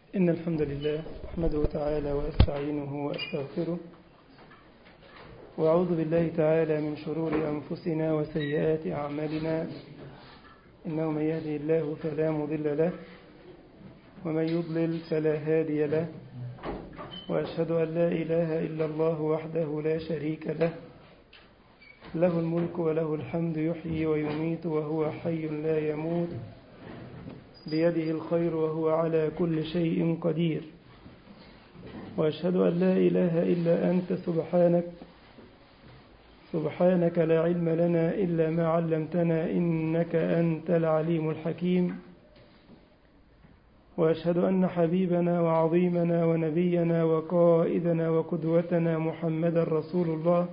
إن الحمد لله أحمده تعالى وأستعينه وأستغفره وأعوذ بالله تعالى من شرور أنفسنا وسيئات أعمالنا إنه من يهدي الله فلا مضل له ومن يضلل فلا هادي له وأشهد أن لا إله إلا الله وحده لا شريك له له الملك وله الحمد يحيي ويميت وهو حي لا يموت بيده الخير وهو على كل شيء قدير وأشهد أن لا إله إلا أنت سبحانك سبحانك لا علم لنا إلا ما علمتنا إنك أنت العليم الحكيم وأشهد أن حبيبنا وعظيمنا ونبينا وقائدنا وقدوتنا محمد رسول الله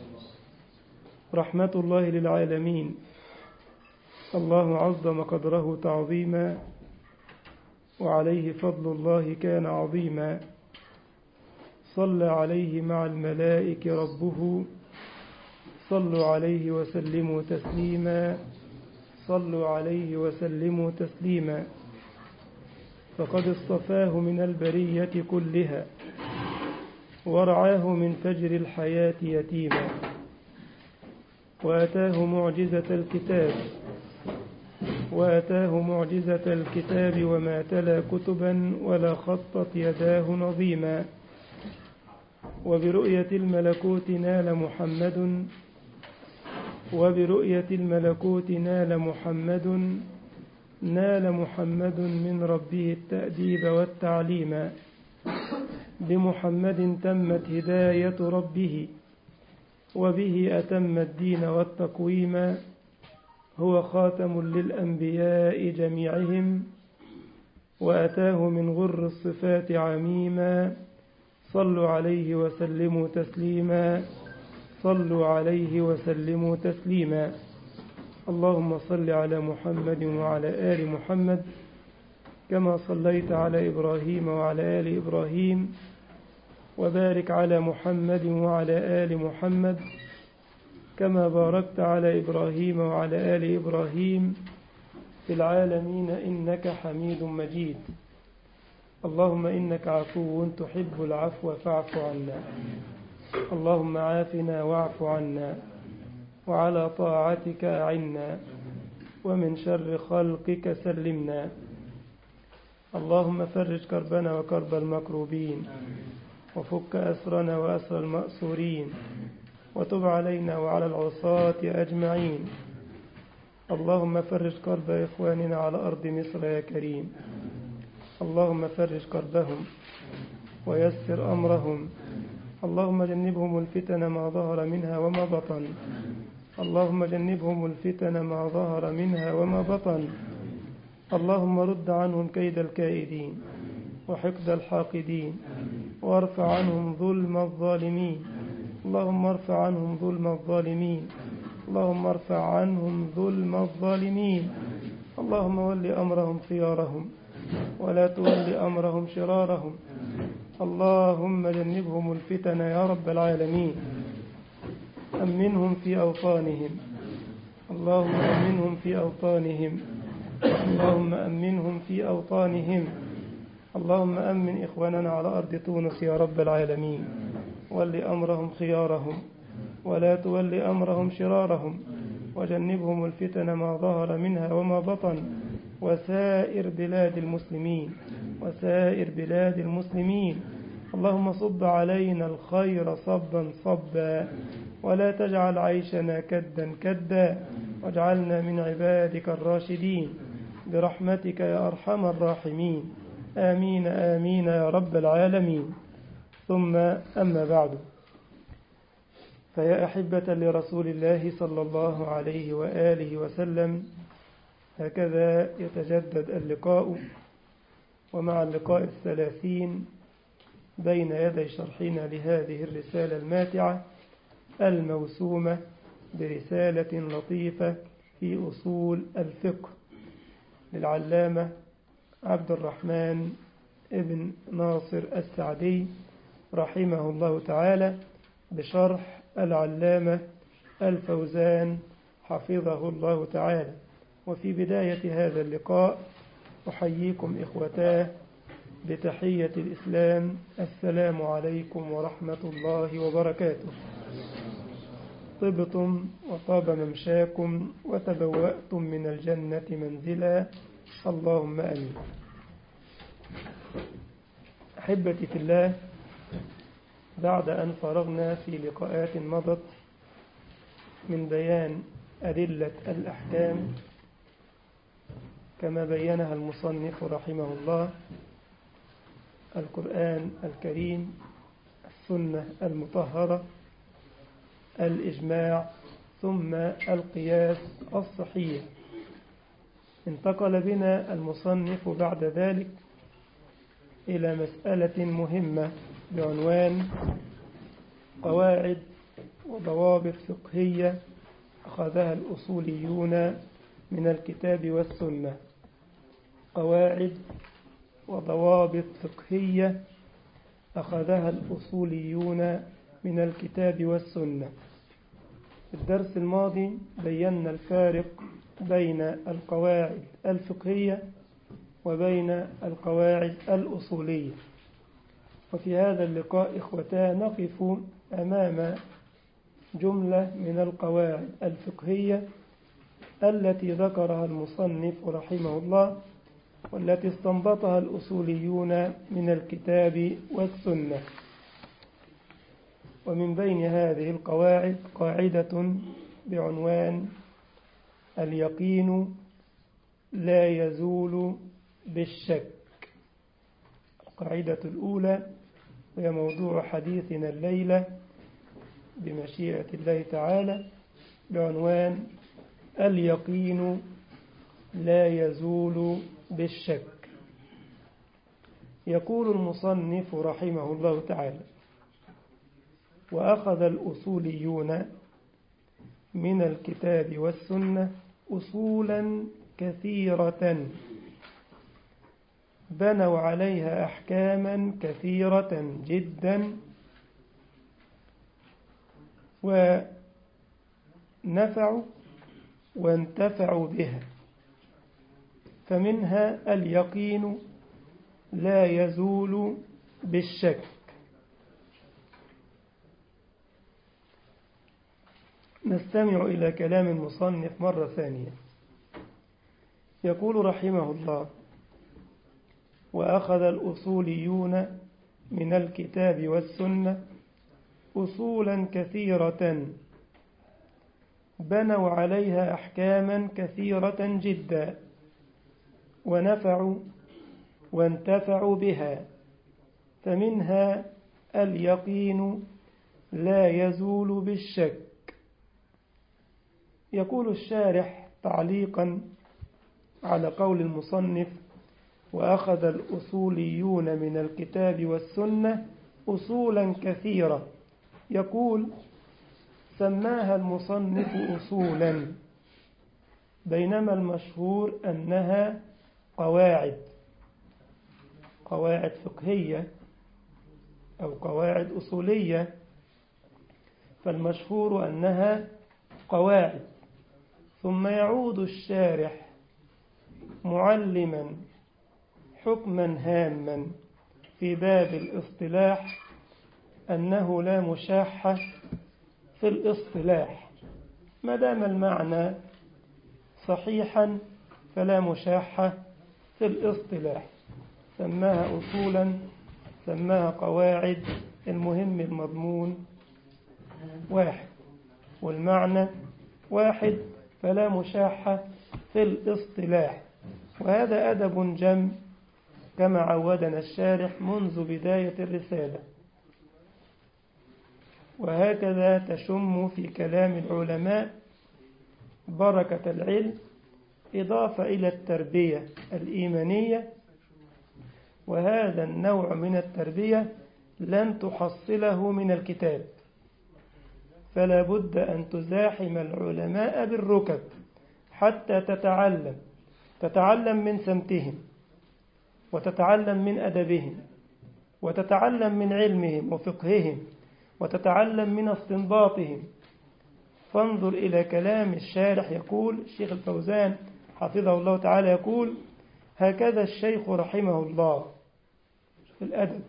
رحمة الله للعالمين الله عظم قدره تعظيما وعليه فضل الله كان عظيما صلى عليه مع الملائكة ربه صلوا عليه وسلموا تسليما صلوا عليه وسلموا تسليما فقد اصطفاه من البرية كلها ورعاه من فجر الحياة يتيما وأتاه معجزة الكتاب وأتاه معجزة الكتاب وما تلا كتبا ولا خطت يداه نظيما وبرؤية الملكوت نال محمد وبرؤية الملكوت نال محمد نال محمد من ربه التأديب والتعليم بمحمد تمت هداية ربه وبه أتم الدين والتقويم هو خاتم للأنبياء جميعهم وأتاه من غر الصفات عميما صلوا عليه وسلموا تسليما صلوا عليه وسلموا تسليما اللهم صل على محمد وعلى آل محمد كما صليت على إبراهيم وعلى آل إبراهيم وبارك على محمد وعلى آل محمد كما باركت على إبراهيم وعلى آل إبراهيم في العالمين إنك حميد مجيد اللهم إنك عفو تحب العفو فاعف عنا اللهم عافنا واعف عنا وعلى طاعتك أعنا ومن شر خلقك سلمنا اللهم فرج كربنا وكرب المكروبين وفك أسرنا وأسر المأسورين وتب علينا وعلى العصاة أجمعين اللهم فرج كرب إخواننا على أرض مصر يا كريم اللهم فرج كربهم ويسر أمرهم اللهم جنبهم الفتن ما ظهر منها وما بطن اللهم جنبهم الفتن ما ظهر منها وما بطن اللهم رد عنهم كيد الكائدين وحقد الحاقدين وارفع عنهم ظلم الظالمين اللهم ارفع عنهم ظلم الظالمين اللهم ارفع عنهم ظلم الظالمين اللهم ول أمرهم خيارهم ولا تول أمرهم شرارهم اللهم جنبهم الفتن يا رب العالمين أمنهم في أوطانهم اللهم أمنهم في أوطانهم اللهم أمنهم في أوطانهم اللهم أمن إخواننا على أرض تونس يا رب العالمين ول أمرهم خيارهم ولا تول أمرهم شرارهم وجنبهم الفتن ما ظهر منها وما بطن وسائر بلاد المسلمين وسائر بلاد المسلمين اللهم صب علينا الخير صبا صبا ولا تجعل عيشنا كدا كدا واجعلنا من عبادك الراشدين برحمتك يا أرحم الراحمين آمين آمين يا رب العالمين ثم أما بعد فيا أحبة لرسول الله صلى الله عليه وآله وسلم هكذا يتجدد اللقاء ومع اللقاء الثلاثين بين يدي شرحنا لهذه الرسالة الماتعة الموسومة برسالة لطيفة في أصول الفقه للعلامة عبد الرحمن ابن ناصر السعدي رحمه الله تعالى بشرح العلامة الفوزان حفظه الله تعالى وفي بداية هذا اللقاء أحييكم إخوتاه بتحية الإسلام السلام عليكم ورحمة الله وبركاته طبتم وطاب ممشاكم وتبوأتم من الجنة منزلا اللهم أمين أحبتي في الله بعد أن فرغنا في لقاءات مضت من بيان أدلة الأحكام كما بينها المصنف رحمه الله القرآن الكريم السنة المطهرة الإجماع ثم القياس الصحيح انتقل بنا المصنف بعد ذلك إلى مسألة مهمة بعنوان قواعد وضوابط فقهية أخذها الأصوليون من الكتاب والسنة قواعد وضوابط فقهية أخذها الأصوليون من الكتاب والسنة في الدرس الماضي بينا الفارق بين القواعد الفقهية وبين القواعد الأصولية وفي هذا اللقاء إخوتا نقف أمام جملة من القواعد الفقهية التي ذكرها المصنف رحمه الله والتي استنبطها الأصوليون من الكتاب والسنة ومن بين هذه القواعد قاعدة بعنوان اليقين لا يزول بالشك القاعدة الأولى وهي موضوع حديثنا الليلة بمشيئة الله تعالى بعنوان اليقين لا يزول بالشك يقول المصنف رحمه الله تعالى وأخذ الأصوليون من الكتاب والسنة أصولا كثيرة بنوا عليها أحكاما كثيرة جدا ونفعوا وانتفعوا بها فمنها اليقين لا يزول بالشك نستمع إلى كلام المصنف مرة ثانية يقول رحمه الله وأخذ الأصوليون من الكتاب والسنة أصولا كثيرة بنوا عليها أحكاما كثيرة جدا ونفعوا وانتفعوا بها فمنها اليقين لا يزول بالشك يقول الشارح تعليقا على قول المصنف وأخذ الأصوليون من الكتاب والسنة أصولا كثيرة يقول سماها المصنف أصولا بينما المشهور أنها قواعد قواعد فقهية أو قواعد أصولية فالمشهور أنها قواعد ثم يعود الشارح معلما حكما هاما في باب الاصطلاح أنه لا مشاحة في الاصطلاح ما دام المعنى صحيحا فلا مشاحة في الاصطلاح سماها أصولا سماها قواعد المهم المضمون واحد والمعنى واحد فلا مشاحة في الاصطلاح وهذا أدب جم كما عودنا الشارح منذ بداية الرسالة وهكذا تشم في كلام العلماء بركة العلم إضافة إلى التربية الإيمانية وهذا النوع من التربية لن تحصله من الكتاب فلا بد أن تزاحم العلماء بالركب حتى تتعلم تتعلم من سمتهم وتتعلم من أدبهم وتتعلم من علمهم وفقههم وتتعلم من استنباطهم فانظر إلى كلام الشارح يقول الشيخ الفوزان حفظه الله تعالى يقول هكذا الشيخ رحمه الله في الأدب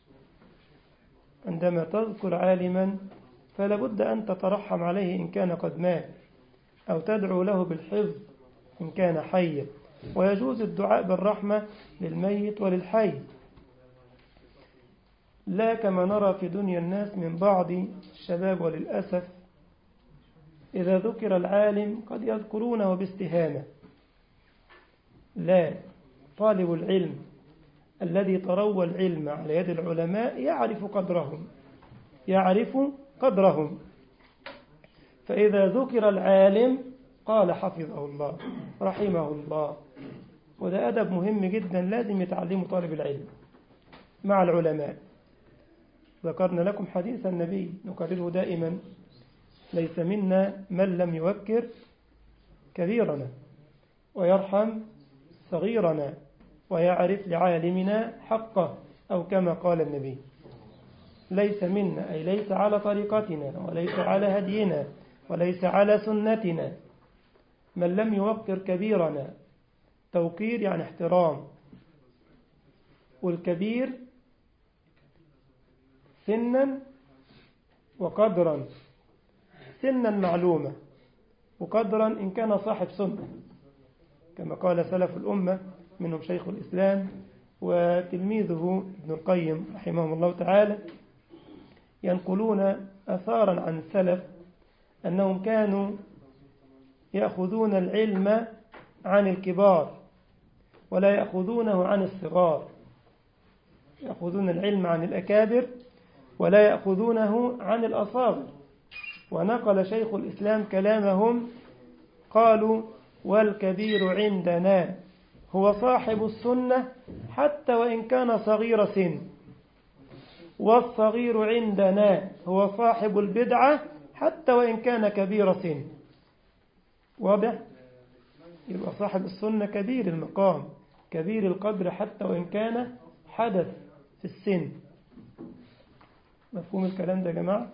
عندما تذكر عالما فلا بد أن تترحم عليه إن كان قد مات أو تدعو له بالحفظ إن كان حيا ويجوز الدعاء بالرحمة للميت وللحي لا كما نرى في دنيا الناس من بعض الشباب وللأسف إذا ذكر العالم قد يذكرونه باستهانة لا طالب العلم الذي تروى العلم على يد العلماء يعرف قدرهم يعرف قدرهم فإذا ذكر العالم قال حفظه الله رحمه الله وده أدب مهم جدا لازم يتعلمه طالب العلم مع العلماء ذكرنا لكم حديث النبي نكرره دائما ليس منا من لم يوكر كبيرنا ويرحم صغيرنا ويعرف لعالمنا حقه أو كما قال النبي ليس منا أي ليس على طريقتنا وليس على هدينا وليس على سنتنا من لم يوقر كبيرنا توقير يعني احترام والكبير سنا وقدرا سنا معلومة وقدرا إن كان صاحب سنة كما قال سلف الأمة منهم شيخ الإسلام وتلميذه ابن القيم رحمه الله تعالى ينقلون أثارا عن السلف أنهم كانوا يأخذون العلم عن الكبار ولا يأخذونه عن الصغار يأخذون العلم عن الأكابر ولا يأخذونه عن الأصاغر ونقل شيخ الإسلام كلامهم قالوا والكبير عندنا هو صاحب السنة حتى وإن كان صغير سن والصغير عندنا هو صاحب البدعة حتى وإن كان كبير سن واضح يبقى صاحب السنة كبير المقام كبير القدر حتى وإن كان حدث في السن مفهوم الكلام ده يا جماعة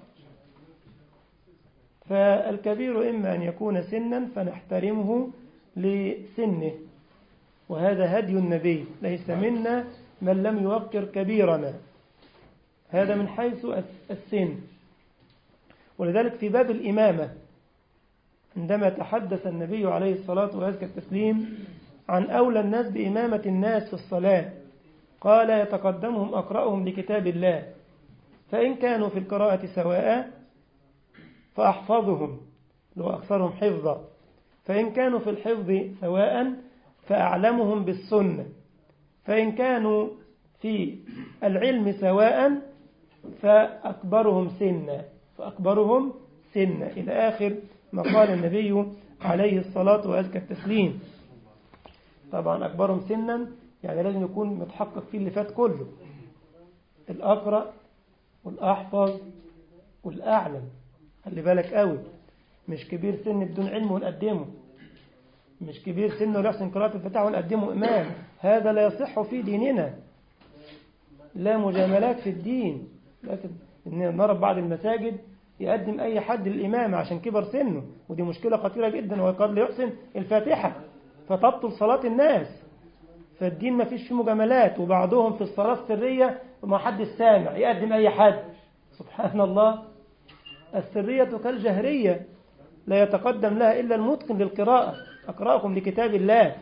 فالكبير إما أن يكون سنا فنحترمه لسنه وهذا هدي النبي ليس منا من لم يوقر كبيرنا هذا من حيث السن ولذلك في باب الإمامة عندما تحدث النبي عليه الصلاة وأزكى التسليم عن أولى الناس بإمامة الناس في الصلاة قال يتقدمهم أقرأهم لكتاب الله فإن كانوا في القراءة سواء فأحفظهم لو أكثرهم حفظا فإن كانوا في الحفظ سواء فأعلمهم بالسنة فإن كانوا في العلم سواء فأكبرهم سنا فأكبرهم سنا إلى آخر ما قال النبي عليه الصلاة وأزكى التسليم طبعا أكبرهم سنا يعني لازم يكون متحقق فيه اللي فات كله الأقرأ والأحفظ والأعلم خلي بالك قوي مش كبير سن بدون علم ونقدمه مش كبير سن ولا يحسن قراءة الفتاح ونقدمه إمام هذا لا يصح في ديننا لا مجاملات في الدين لكن إن نرى بعض المساجد يقدم أي حد للإمام عشان كبر سنه ودي مشكلة خطيرة جدا وقد لا يحسن الفاتحة فتبطل صلاة الناس فالدين ما فيش فيه مجاملات وبعضهم في الصلاة السرية وما حد سامع يقدم أي حد سبحان الله السرية كالجهرية لا يتقدم لها إلا المتقن للقراءة أقرأكم لكتاب الله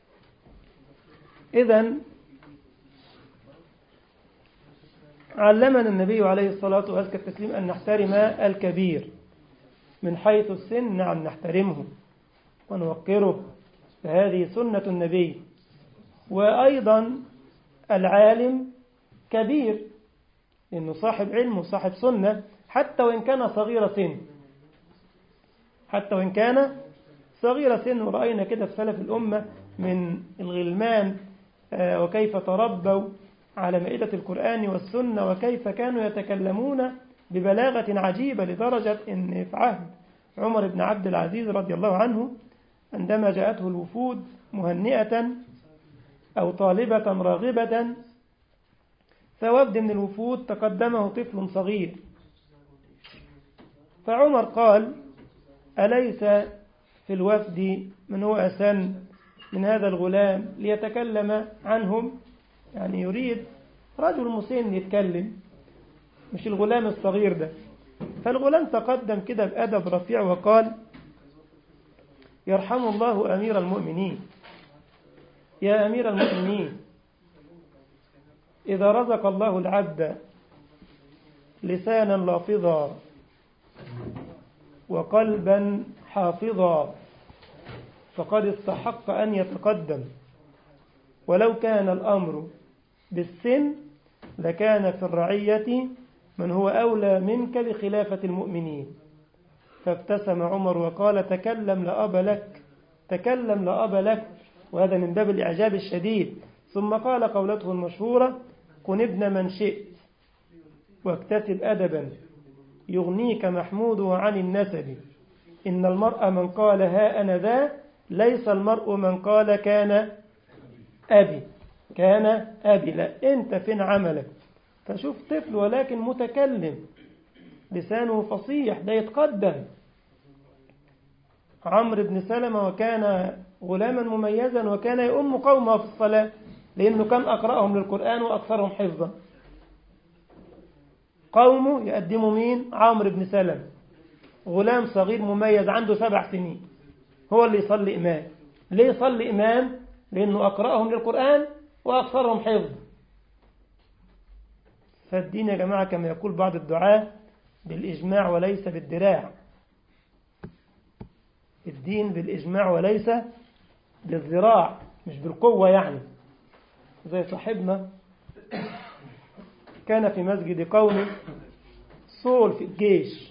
إذا علمنا النبي عليه الصلاة وأزكى التسليم أن نحترم الكبير من حيث السن نعم نحترمه ونوقره فهذه سنة النبي وأيضا العالم كبير لأنه صاحب علم وصاحب سنة حتى وإن كان صغير سن حتى وإن كان صغير سن ورأينا كده في سلف الأمة من الغلمان وكيف تربوا على مائدة القرآن والسنة وكيف كانوا يتكلمون ببلاغة عجيبة لدرجة أن في عهد عمر بن عبد العزيز رضي الله عنه عندما جاءته الوفود مهنئة أو طالبة راغبة فوفد من الوفود تقدمه طفل صغير فعمر قال أليس في الوفد من هو أسن من هذا الغلام ليتكلم عنهم يعني يريد رجل مسن يتكلم مش الغلام الصغير ده فالغلام تقدم كده بأدب رفيع وقال يرحم الله أمير المؤمنين يا أمير المؤمنين إذا رزق الله العبد لسانا لافظا وقلبا حافظا فقد استحق أن يتقدم ولو كان الأمر بالسن لكان في الرعية من هو أولى منك بخلافة المؤمنين فابتسم عمر وقال تكلم لأب لك تكلم لأب لك وهذا من باب الإعجاب الشديد ثم قال قولته المشهورة كن ابن من شئت واكتسب أدبا يغنيك محموده عن النسب إن المرء من قال ها أنا ذا ليس المرء من قال كان أبي كان أبي لا أنت فين عملك فشوف طفل ولكن متكلم لسانه فصيح ده يتقدم عمرو بن سلمة وكان غلاما مميزا وكان يؤم قومه في الصلاة لأنه كان أقرأهم للقرآن وأكثرهم حفظا قومه يقدموا مين عمرو بن سلمة غلام صغير مميز عنده سبع سنين هو اللي يصلي إمام ليه يصلي إمام لأنه أقرأهم للقرآن وأكثرهم حفظ فالدين يا جماعة كما يقول بعض الدعاة بالإجماع وليس بالدراع الدين بالإجماع وليس بالذراع مش بالقوة يعني زي صاحبنا كان في مسجد قومي صول في الجيش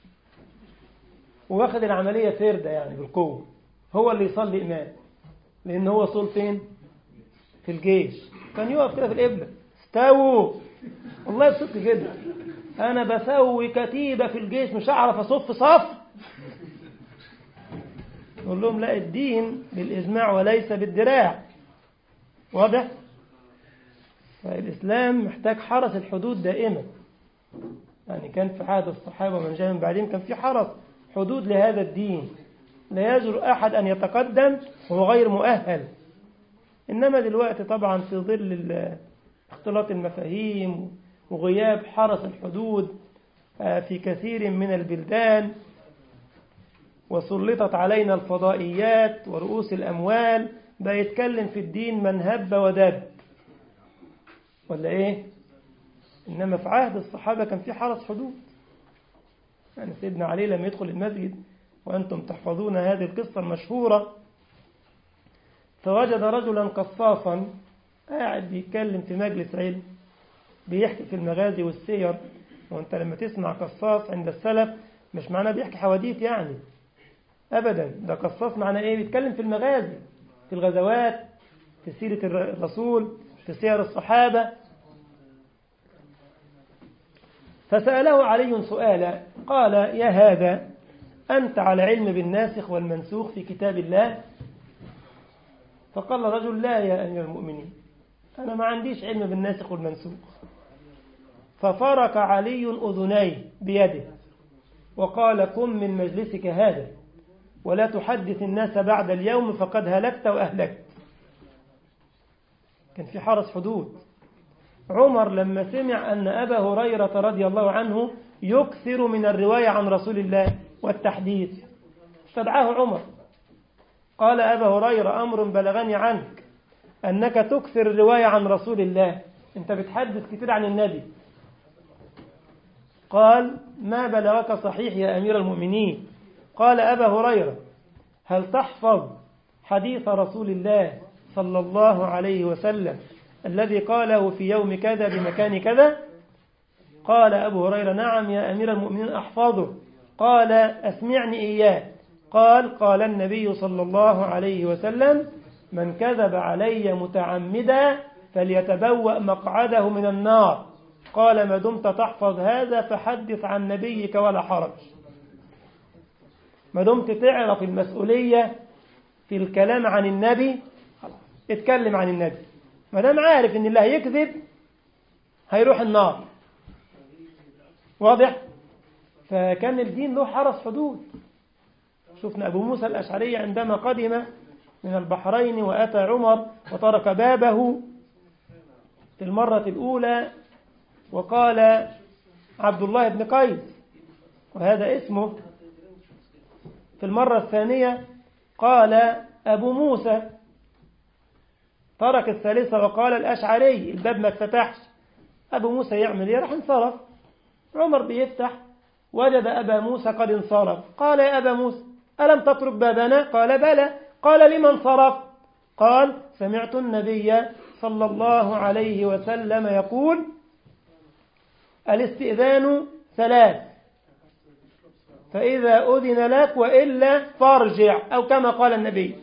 واخد العملية فردة يعني بالقوة هو اللي يصلي إمام لأن هو صول فين في الجيش كان يقف كده في القبلة استووا والله بصدق كده أنا بسوي كتيبة في الجيش مش هعرف أصف صف نقول لهم لا الدين بالإجماع وليس بالدراع واضح فالإسلام محتاج حرس الحدود دائما يعني كان في عهد الصحابة ومن جاء من بعدهم كان في حرس حدود لهذا الدين لا يجر أحد أن يتقدم وهو غير مؤهل إنما دلوقتي طبعا في ظل اختلاط المفاهيم وغياب حرس الحدود في كثير من البلدان وسلطت علينا الفضائيات ورؤوس الأموال بيتكلم في الدين من هب ودب ولا إيه إنما في عهد الصحابة كان في حرس حدود يعني سيدنا علي لما يدخل المسجد وأنتم تحفظون هذه القصة المشهورة فوجد رجلا قصاصا قاعد بيتكلم في مجلس علم بيحكي في المغازي والسير وانت لما تسمع قصاص عند السلف مش معناه بيحكي حواديت يعني أبدا ده قصاص معناه إيه بيتكلم في المغازي في الغزوات في سيرة الرسول في سير الصحابة فسأله علي سؤالا قال يا هذا أنت على علم بالناسخ والمنسوخ في كتاب الله فقال الرجل لا يا أمير المؤمنين أنا ما عنديش علم بالناسخ والمنسوخ ففرك علي أذنيه بيده وقال قم من مجلسك هذا ولا تحدث الناس بعد اليوم فقد هلكت وأهلكت كان في حرس حدود عمر لما سمع أن أبا هريرة رضي الله عنه يكثر من الرواية عن رسول الله والتحديث استدعاه عمر قال أبا هريرة أمر بلغني عنك أنك تكثر الرواية عن رسول الله أنت بتحدث كتير عن النبي قال ما بلغك صحيح يا أمير المؤمنين قال أبا هريرة هل تحفظ حديث رسول الله صلى الله عليه وسلم الذي قاله في يوم كذا بمكان كذا قال أبو هريرة نعم يا أمير المؤمنين أحفظه قال أسمعني إياه قال قال النبي صلى الله عليه وسلم من كذب علي متعمدا فليتبوأ مقعده من النار قال ما دمت تحفظ هذا فحدث عن نبيك ولا حرج ما دمت تعرف المسؤولية في الكلام عن النبي اتكلم عن النبي ما دام عارف ان اللي هيكذب هيروح النار واضح فكان الدين له حرس حدود شفنا أبو موسى الأشعري عندما قدم من البحرين وأتى عمر وترك بابه في المرة الأولى وقال عبد الله بن قيس وهذا اسمه في المرة الثانية قال أبو موسى ترك الثالثة وقال الأشعري الباب ما اتفتحش أبو موسى يعمل ايه راح انصرف عمر بيفتح وجد أبا موسى قد انصرف قال يا أبا موسى ألم تترك بابنا قال بلى قال لمن انصرف قال سمعت النبي صلى الله عليه وسلم يقول الاستئذان ثلاث فإذا أذن لك وإلا فارجع أو كما قال النبي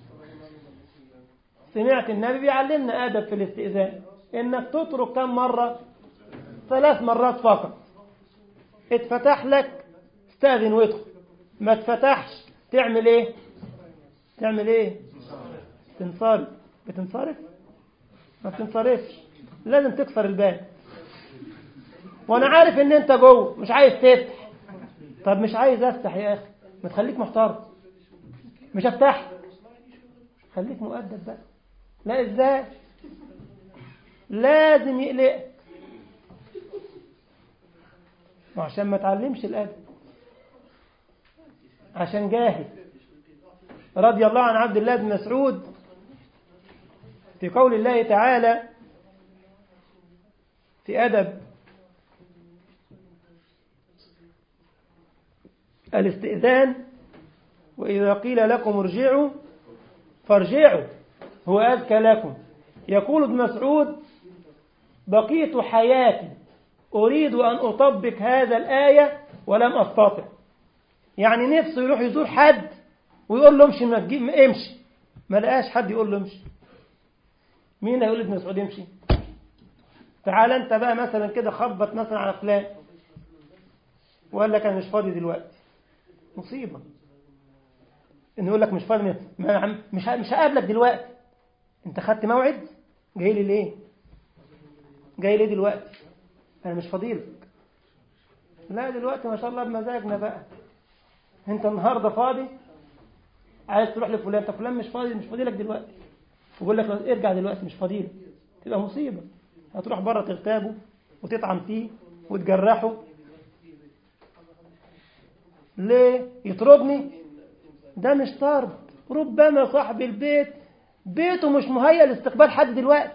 سمعت النبي بيعلمنا أدب في الاستئذان إنك تترك كم مرة ثلاث مرات فقط اتفتح لك استأذن وادخل ما اتفتحش تعمل ايه تعمل ايه تنصرف بتنصرف ما بتنصرفش لازم تكسر الباب وانا عارف ان انت جوه مش عايز تفتح طب مش عايز افتح يا اخي ما تخليك محترم مش افتح خليك مؤدب بقى لا ازاي لازم يقلقك وعشان ما تعلمش الادب عشان جاهل رضي الله عن عبد الله بن مسعود في قول الله تعالى في أدب الاستئذان وإذا قيل لكم ارجعوا فارجعوا هو أذكى لكم يقول ابن مسعود بقيت حياتي أريد أن أطبق هذا الآية ولم أستطع يعني نفسه يروح يزور حد ويقول له امشي ما تجيب امشي ما لقاش حد يقول له امشي مين هيقول ابن مسعود امشي تعال انت بقى مثلا كده خبط مثلا على فلان وقال لك انا مش فاضي دلوقتي مصيبه انه يقول لك مش فاضي مش مش هقابلك دلوقتي انت خدت موعد جاي لي ليه جاي ليه دلوقتي انا مش فاضيلك لا دلوقتي ما شاء الله بمزاجنا بقى انت النهارده فاضي عايز تروح لفلان طب فلان مش فاضي مش فاضي لك دلوقتي ويقول لك ارجع دلوقتي مش فاضي لك تبقى مصيبه هتروح بره تغتابه وتطعن فيه وتجرحه ليه يطردني ده مش طرد ربما صاحب البيت بيته مش مهيأ لاستقبال حد دلوقتي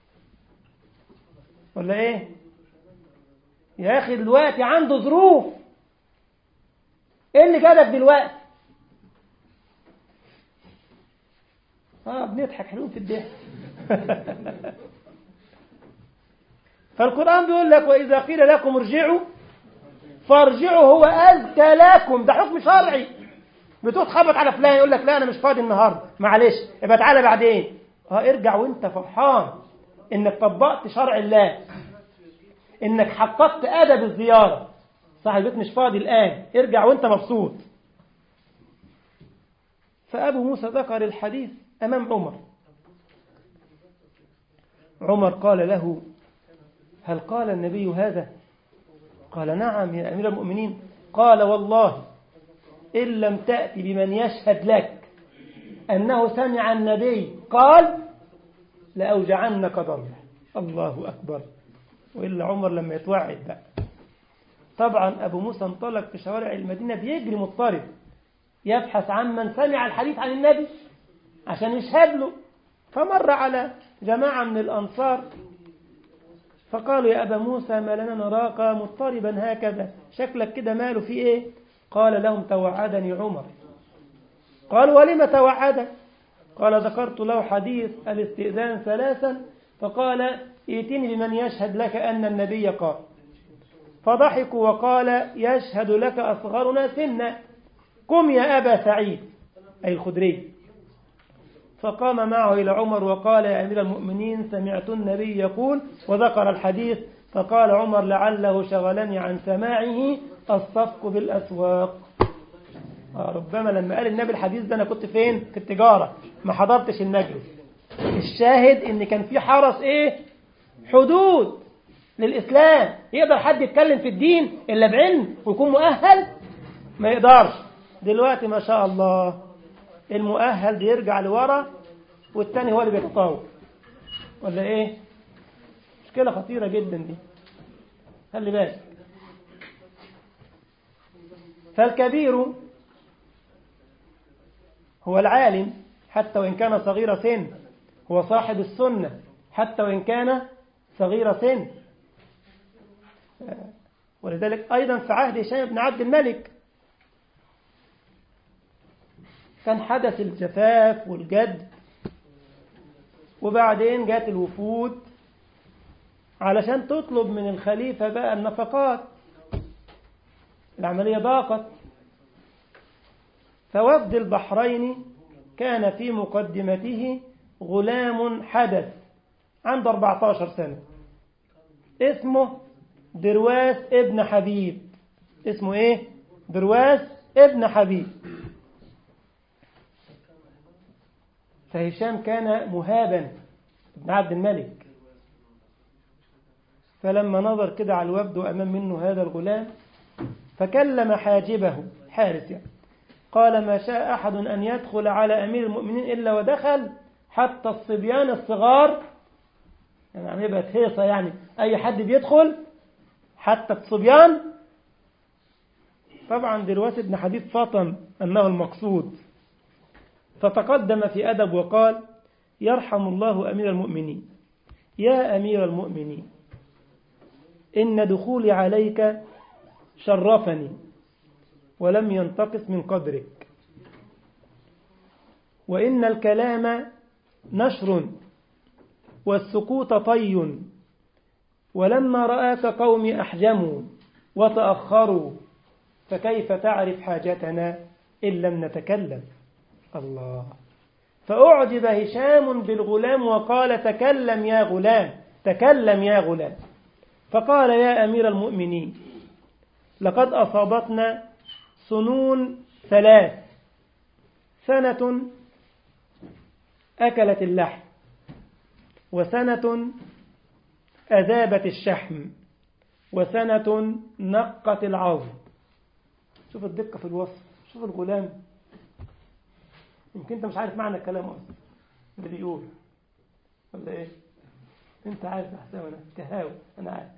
ولا ايه يا اخي دلوقتي عنده ظروف ايه اللي جابك دلوقتي اه بنضحك حلوين في الضحك فالقرآن بيقول لك وإذا قيل لكم ارجعوا فارجعوا هو أزكى لكم ده حكم شرعي بتروح تخبط على فلان يقول لك لا أنا مش فاضي النهاردة معلش يبقى تعالى بعدين اه ارجع وانت فرحان انك طبقت شرع الله انك حققت أدب الزيارة صاحب البيت مش فاضي الآن ارجع وانت مبسوط فأبو موسى ذكر الحديث أمام عمر عمر قال له هل قال النبي هذا قال نعم يا أمير المؤمنين قال والله إن لم تأتي بمن يشهد لك أنه سمع النبي قال لأوجعنك ضربه الله أكبر وإلا عمر لما يتوعد بقى طبعا أبو موسى انطلق في شوارع المدينة بيجري مضطرب يبحث عن من سمع الحديث عن النبي عشان يشهد له فمر على جماعة من الأنصار فقالوا يا أبا موسى ما لنا نراك مضطربا هكذا شكلك كده ماله في إيه قال لهم توعدني عمر قالوا ولم توعدك قال ذكرت له حديث الاستئذان ثلاثا فقال ائتني بمن يشهد لك أن النبي قال فضحكوا وقال يشهد لك أصغرنا سنا قم يا أبا سعيد أي الخدري فقام معه إلى عمر وقال يا أمير المؤمنين سمعت النبي يقول وذكر الحديث فقال عمر لعله شغلني عن سماعه الصفق بالأسواق آه ربما لما قال النبي الحديث ده أنا كنت فين في التجارة ما حضرتش المجلس الشاهد ان كان في حرس ايه حدود للإسلام يقدر حد يتكلم في الدين إلا بعلم ويكون مؤهل ما يقدرش دلوقتي ما شاء الله المؤهل بيرجع لورا والتاني هو اللي بيتطاول ولا ايه مشكلة خطيرة جدا دي خلي بالك فالكبير هو العالم حتى وإن كان صغير سن هو صاحب السنة حتى وإن كان صغير سن ولذلك أيضا في عهد هشام بن عبد الملك كان حدث الجفاف والجد وبعدين جات الوفود علشان تطلب من الخليفة بقى النفقات العملية ضاقت فوفد البحرين كان في مقدمته غلام حدث عنده 14 سنة اسمه درواس ابن حبيب اسمه ايه درواس ابن حبيب فهشام كان مهابا ابن عبد الملك فلما نظر كده على الوفد وأمام منه هذا الغلام فكلم حاجبه حارس يعني قال ما شاء أحد أن يدخل على أمير المؤمنين إلا ودخل حتى الصبيان الصغار يعني عم يبقى هيصة يعني أي حد بيدخل حتى الصبيان طبعا دروات ابن حبيب فطن أنه المقصود فتقدم في أدب وقال يرحم الله أمير المؤمنين يا أمير المؤمنين إن دخولي عليك شرفني ولم ينتقص من قدرك وإن الكلام نشر والسكوت طي ولما رآك قومي أحجموا وتأخروا فكيف تعرف حاجتنا إن لم نتكلم الله فأعجب هشام بالغلام وقال تكلم يا غلام تكلم يا غلام فقال يا أمير المؤمنين لقد أصابتنا سنون ثلاث سنة أكلت اللحم وسنة أذابت الشحم وسنة نقت العظم شوف الدقة في الوصف شوف الغلام يمكن انت مش عارف معنى الكلام اصلا اللي بيقول ولا ايه انت عارف يا حسام انا كهاوي انا عارف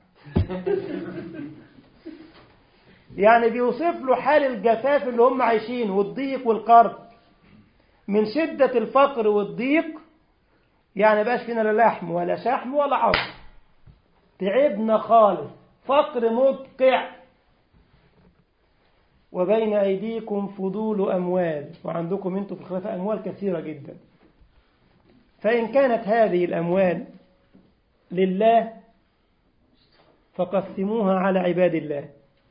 يعني بيوصف له حال الجفاف اللي هم عايشين والضيق والقرب من شدة الفقر والضيق يعني بقاش فينا لا لحم ولا شحم ولا عظم تعبنا خالص فقر مدقع وبين أيديكم فضول أموال وعندكم أنتم في الخلافة أموال كثيرة جدا فإن كانت هذه الأموال لله فقسموها على عباد الله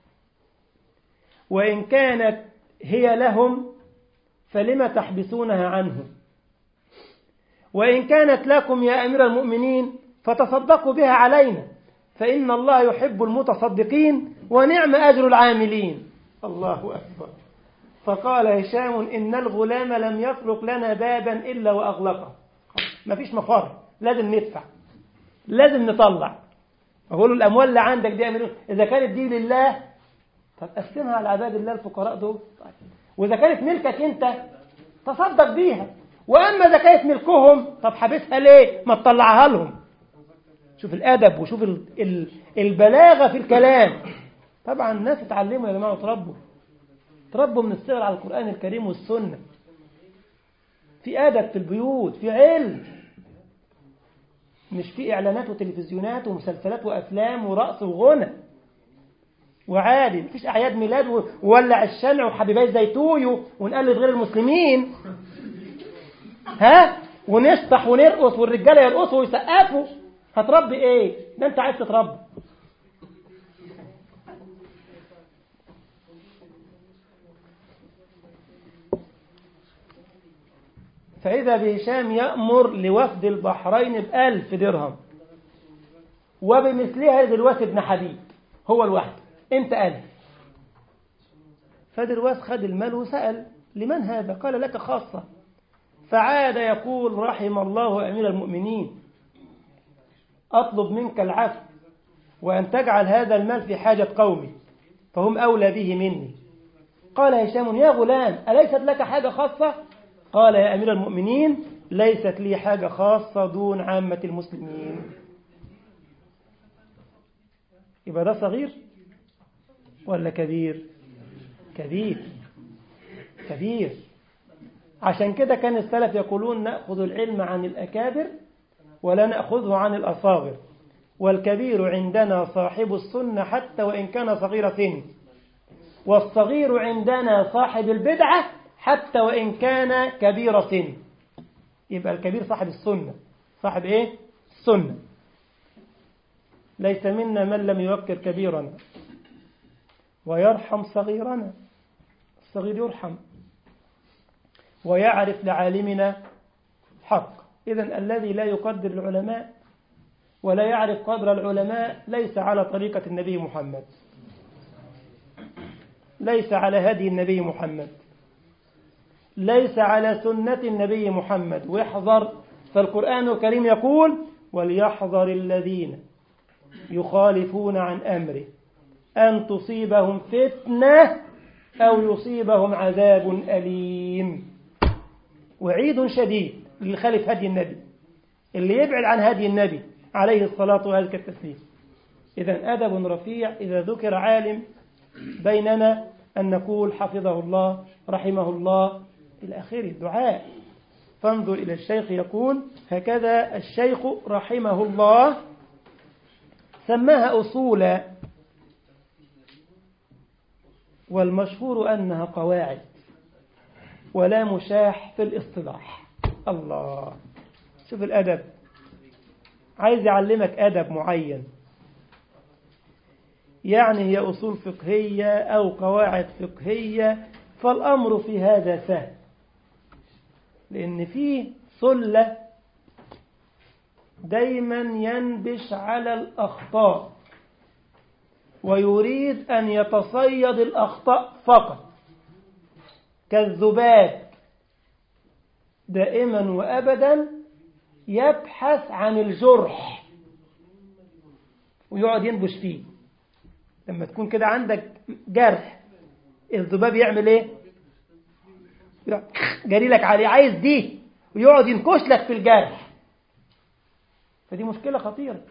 وإن كانت هي لهم فلم تحبسونها عنهم وإن كانت لكم يا أمير المؤمنين فتصدقوا بها علينا فإن الله يحب المتصدقين ونعم أجر العاملين الله أكبر فقال هشام إن الغلام لم يطرق لنا بابا إلا وأغلقه ما فيش مفر لازم ندفع لازم نطلع أقول الأموال اللي عندك دي أمير إذا كانت دي لله طب قسمها على عباد الله الفقراء دول وإذا كانت ملكك أنت تصدق بيها وأما إذا كانت ملكهم طب حابسها ليه ما تطلعها لهم شوف الأدب وشوف ال ال البلاغة في الكلام طبعا الناس اتعلموا يا جماعة وتربوا تربوا من الصغر على القرآن الكريم والسنة في أدب في البيوت في علم مش في إعلانات وتلفزيونات ومسلسلات وأفلام ورقص وغنى وعادي مفيش أعياد ميلاد وولع الشمع وحبيبي زيتوي ونقلد غير المسلمين ها ونشطح ونرقص والرجالة يرقصوا ويسقفوا هتربي ايه ده انت عايز تتربى فإذا بهشام يأمر لوفد البحرين بألف درهم وبمثلها دلواس بن حبيب هو الواحد انت ألف فدرواس خد المال وسأل لمن هذا قال لك خاصة فعاد يقول رحم الله أمير المؤمنين أطلب منك العفو وأن تجعل هذا المال في حاجة قومي فهم أولى به مني قال هشام يا غلام أليست لك حاجة خاصة قال يا أمير المؤمنين ليست لي حاجة خاصة دون عامة المسلمين يبقى ده صغير ولا كبير كبير كبير عشان كده كان السلف يقولون نأخذ العلم عن الأكابر ولا نأخذه عن الأصاغر والكبير عندنا صاحب السنة حتى وإن كان صغير سن والصغير عندنا صاحب البدعة حتى وإن كان كبير سن يبقى الكبير صاحب السنة صاحب إيه؟ السنة ليس منا من لم يوكر كبيرنا ويرحم صغيرنا الصغير يرحم ويعرف لعالمنا حق إذا الذي لا يقدر العلماء ولا يعرف قدر العلماء ليس على طريقة النبي محمد ليس على هدي النبي محمد ليس على سنة النبي محمد واحذر فالقرآن الكريم يقول وليحذر الذين يخالفون عن أمره أن تصيبهم فتنة أو يصيبهم عذاب أليم وعيد شديد اللي خالف هدي النبي اللي يبعد عن هدي النبي عليه الصلاة وأزكى التسليم إذا أدب رفيع إذا ذكر عالم بيننا أن نقول حفظه الله رحمه الله إلى آخره دعاء فانظر إلى الشيخ يقول هكذا الشيخ رحمه الله سماها أصولا والمشهور أنها قواعد ولا مشاح في الاصطلاح الله شوف الأدب عايز يعلمك أدب معين يعني هي أصول فقهية أو قواعد فقهية فالأمر في هذا سهل لأن فيه صلة دايما ينبش على الأخطاء ويريد أن يتصيد الأخطاء فقط كالذباب دائما وأبدا يبحث عن الجرح ويقعد ينبش فيه لما تكون كده عندك جرح الذباب يعمل ايه جري لك عليه عايز دي ويقعد ينكش لك في الجرح فدي مشكلة خطيرة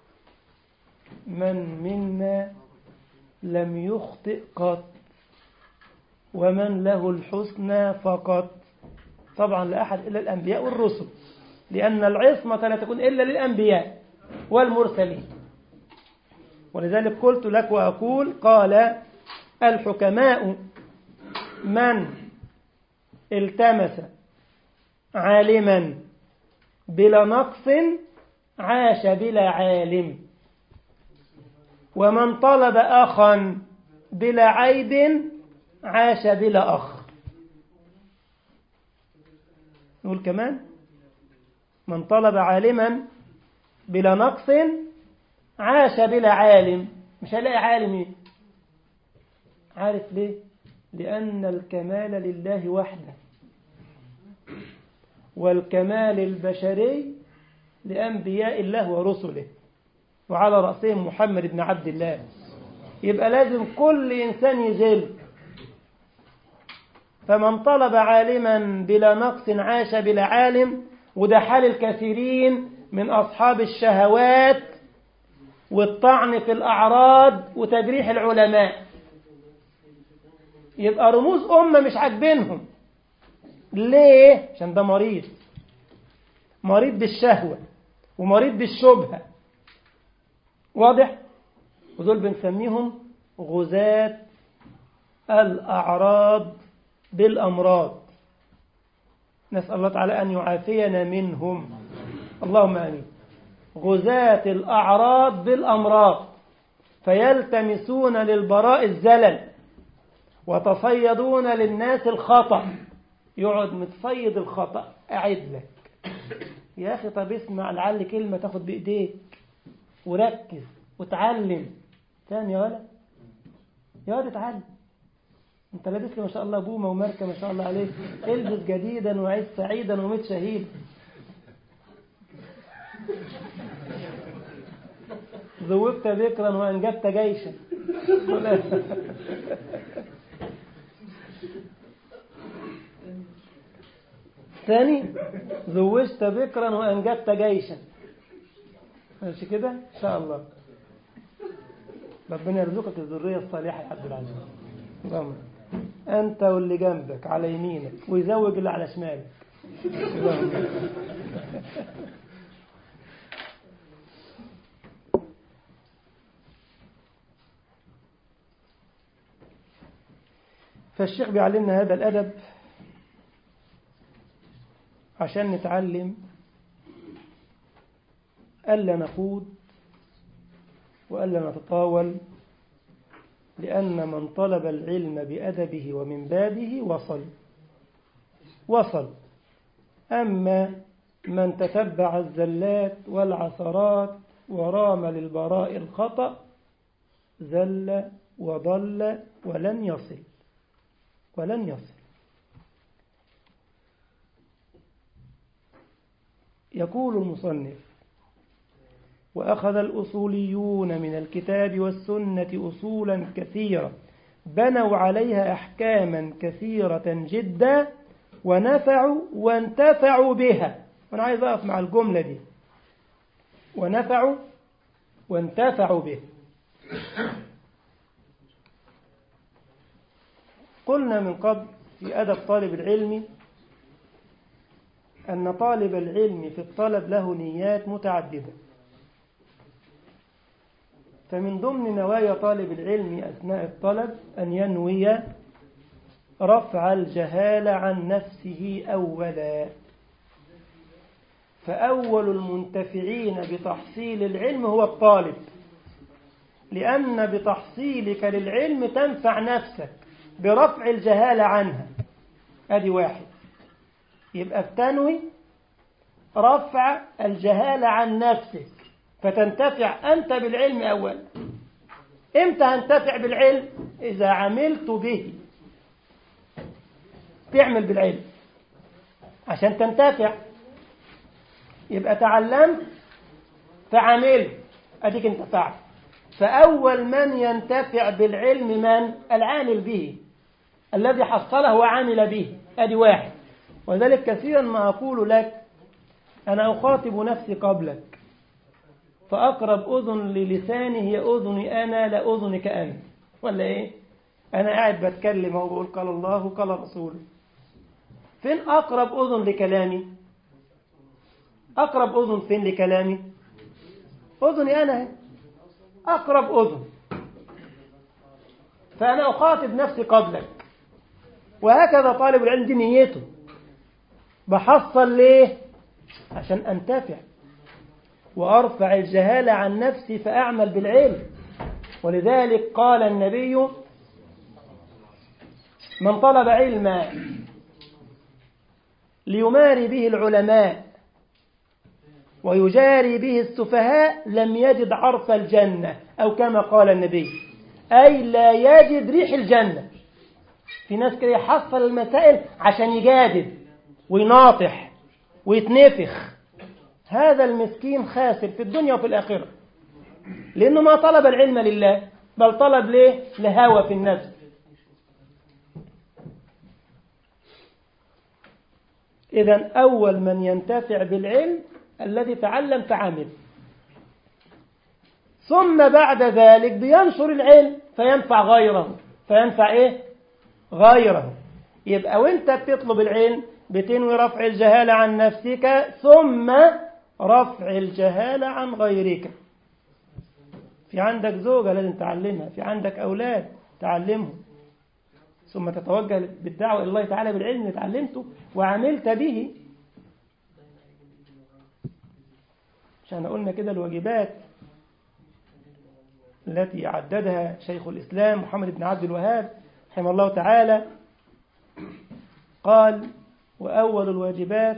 من منا لم يخطئ قط ومن له الحسنى فقط طبعا لا أحد إلا الأنبياء والرسل لأن العصمة لا تكون إلا للأنبياء والمرسلين ولذلك قلت لك وأقول قال الحكماء من التمس عالما بلا نقص عاش بلا عالم ومن طلب أخا بلا عيب عاش بلا أخ نقول كمان من طلب عالما بلا نقص عاش بلا عالم مش هلاقي عالم ايه عارف ليه لأن الكمال لله وحده والكمال البشري لأنبياء الله ورسله وعلى رأسهم محمد بن عبد الله يبقى لازم كل إنسان يذل فمن طلب عالما بلا نقص عاش بلا عالم وده حال الكثيرين من أصحاب الشهوات والطعن في الأعراض وتجريح العلماء يبقى رموز أمة مش عاجبينهم ليه؟ عشان ده مريض مريض بالشهوة ومريض بالشبهة واضح؟ ودول بنسميهم غزاة الأعراض بالأمراض نسأل الله تعالى أن يعافينا منهم اللهم آمين غزاة الأعراض بالأمراض فيلتمسون للبراء الزلل وتصيدون للناس الخطأ يقعد متصيد الخطأ أعد لك يا أخي طب اسمع لعل كلمة تاخد بإيديك وركز وتعلم ثاني يا ولد يا ولد اتعلم انت لابس لي ما شاء الله بومه وماركه ما شاء الله عليك البس جديدا وعيش سعيدا ومت شهيد ذوبت بكرا وانجبت جيشا ثاني زوجت بكرا وانجبت جيشا ماشي كده ان شاء الله ربنا يرزقك الذرية الصالحة يا عبد العزيز اللهم أنت واللي جنبك على يمينك ويزوج اللي على شمالك اللهم فالشيخ بيعلمنا هذا الأدب عشان نتعلم ألا نخوض وألا نتطاول لأن من طلب العلم بأدبه ومن بابه وصل وصل أما من تتبع الزلات والعثرات ورام للبراء الخطأ زل وضل ولن يصل ولن يصل يقول المصنف وأخذ الأصوليون من الكتاب والسنة أصولا كثيرة بنوا عليها أحكاما كثيرة جدا ونفعوا وانتفعوا بها وأنا عايز أقف مع الجملة دي ونفعوا وانتفعوا بها قلنا من قبل في أدب طالب العلم أن طالب العلم في الطلب له نيات متعددة فمن ضمن نوايا طالب العلم أثناء الطلب أن ينوي رفع الجهالة عن نفسه أولا فأول المنتفعين بتحصيل العلم هو الطالب لأن بتحصيلك للعلم تنفع نفسك برفع الجهالة عنها أدي واحد يبقى بتنوي رفع الجهالة عن نفسك فتنتفع أنت بالعلم أولا إمتى هنتفع بالعلم إذا عملت به تعمل بالعلم عشان تنتفع يبقى تعلمت فعملت أديك انتفعت فأول من ينتفع بالعلم من العامل به الذي حصله وعمل به أدي واحد وذلك كثيرا ما أقول لك أنا أخاطب نفسي قبلك فأقرب أذن للساني هي أذني أنا لا أذنك أنت ولا إيه أنا قاعد بتكلم أهو بقول قال الله قال رسوله فين أقرب أذن لكلامي أقرب أذن فين لكلامي أذني أنا أقرب أذن فأنا أخاطب نفسي قبلك وهكذا طالب العلم دي نيته بحصل ليه عشان أنتفع وأرفع الجهالة عن نفسي فأعمل بالعلم ولذلك قال النبي من طلب علما ليماري به العلماء ويجاري به السفهاء لم يجد عرف الجنة أو كما قال النبي أي لا يجد ريح الجنة في ناس كده يحصل المسائل عشان يجادل ويناطح ويتنفخ هذا المسكين خاسر في الدنيا وفي الآخرة لأنه ما طلب العلم لله بل طلب ليه لهوى في النفس إذا أول من ينتفع بالعلم الذي تعلم فعمل ثم بعد ذلك بينشر العلم فينفع غيره فينفع إيه غيره يبقى وانت بتطلب العلم بتنوي رفع الجهالة عن نفسك ثم رفع الجهالة عن غيرك في عندك زوجة لازم تعلمها في عندك أولاد تعلمهم ثم تتوجه بالدعوة إلى الله تعالى بالعلم اللي اتعلمته وعملت به عشان قلنا كده الواجبات التي عددها شيخ الإسلام محمد بن عبد الوهاب رحمه الله تعالى قال وأول الواجبات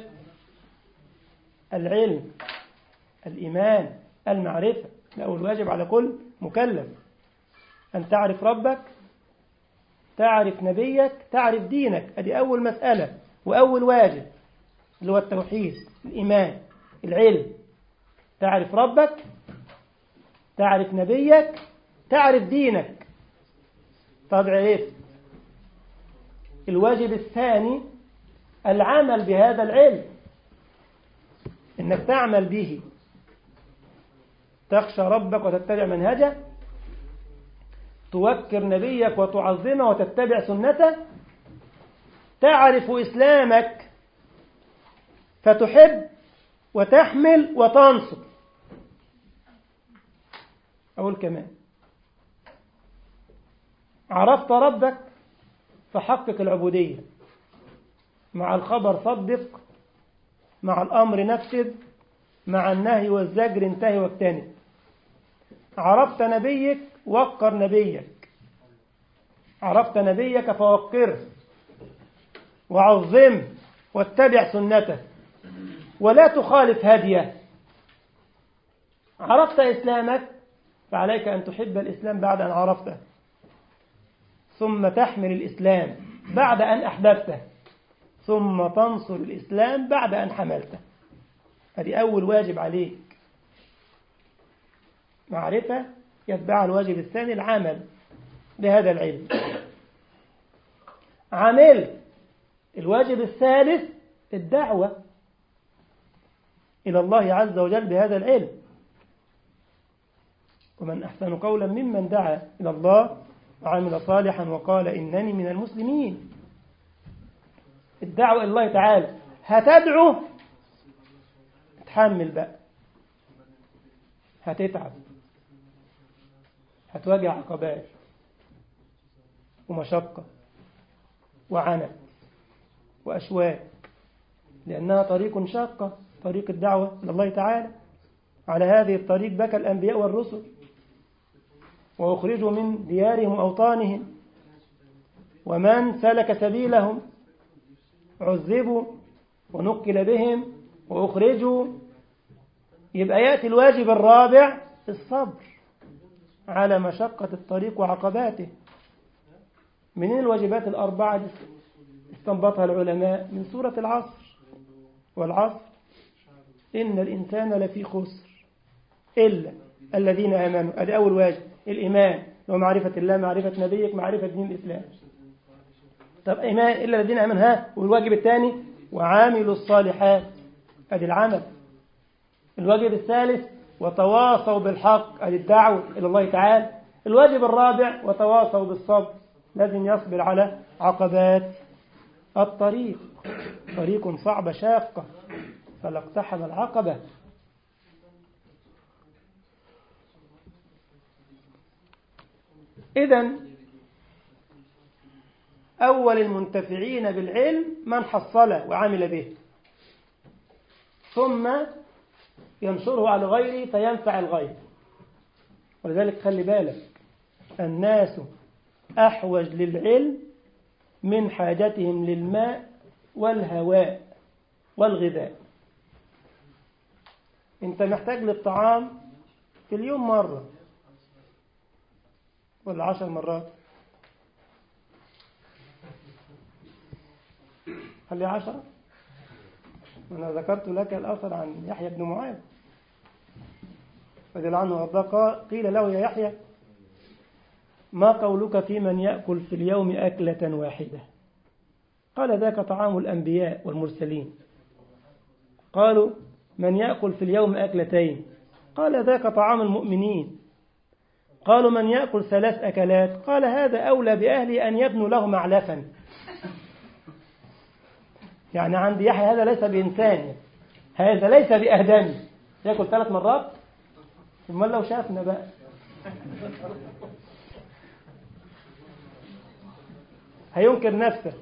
العلم الإيمان المعرفة أول واجب على كل مكلف أن تعرف ربك تعرف نبيك تعرف دينك هذه أول مسألة وأول واجب اللي هو التوحيد الإيمان العلم تعرف ربك تعرف نبيك تعرف دينك طب عرفت الواجب الثاني العمل بهذا العلم انك تعمل به تخشى ربك وتتبع منهجه توكر نبيك وتعظمه وتتبع سنته تعرف إسلامك فتحب وتحمل وتنصر أقول كمان عرفت ربك فحقق العبودية مع الخبر صدق مع الأمر نفذ مع النهي والزجر انتهي واجتنب عرفت نبيك وقر نبيك عرفت نبيك فوقره وعظمه واتبع سنته ولا تخالف هديه عرفت إسلامك فعليك أن تحب الإسلام بعد أن عرفته ثم تحمل الإسلام بعد أن أحببته ثم تنصر الإسلام بعد أن حملته هذه أول واجب عليك معرفة يتبع الواجب الثاني العمل بهذا العلم عمل الواجب الثالث الدعوة إلى الله عز وجل بهذا العلم ومن أحسن قولا ممن دعا إلى الله وعمل صالحا وقال إنني من المسلمين الدعوة إلى الله تعالى هتدعو تحمل بقى هتتعب هتواجه عقبات ومشقة وعنت وأشواك لأنها طريق شاقة طريق الدعوة إلى الله تعالى على هذه الطريق بكى الأنبياء والرسل وأخرجوا من ديارهم وأوطانهم ومن سلك سبيلهم عذبوا ونقل بهم وأخرجوا يبقى يأتي الواجب الرابع الصبر على مشقة الطريق وعقباته من الواجبات الأربعة دي استنبطها العلماء من سورة العصر والعصر إن الإنسان لفي خسر إلا الذين آمنوا هذا أول واجب الإيمان هو معرفة الله معرفة نبيك معرفة دين الإسلام طب إيمان إلا الذين آمنوا ها والواجب الثاني وعاملوا الصالحات هذه العمل الواجب الثالث وتواصوا بالحق هذه الدعوة إلى الله تعالى الواجب الرابع وتواصوا بالصبر لازم يصبر على عقبات الطريق طريق صعبة شاقة فلا اقتحم العقبة إذا أول المنتفعين بالعلم من حصل وعمل به ثم ينشره على غيره فينفع الغير ولذلك خلي بالك الناس أحوج للعلم من حاجتهم للماء والهواء والغذاء انت محتاج للطعام في اليوم مرة ولا عشر مرات خلي عشرة أنا ذكرت لك الأثر عن يحيى بن معاذ رضي الله عنه وارضاه قيل له يا يحيى ما قولك في من يأكل في اليوم أكلة واحدة قال ذاك طعام الأنبياء والمرسلين قالوا من يأكل في اليوم أكلتين قال ذاك طعام المؤمنين قالوا من يأكل ثلاث أكلات قال هذا أولى بأهلي أن يبنوا له معلفا يعني عند يحيى هذا ليس بإنسان هذا ليس بأهدمي يأكل ثلاث مرات ثم لو شافنا بقى هينكر نفسه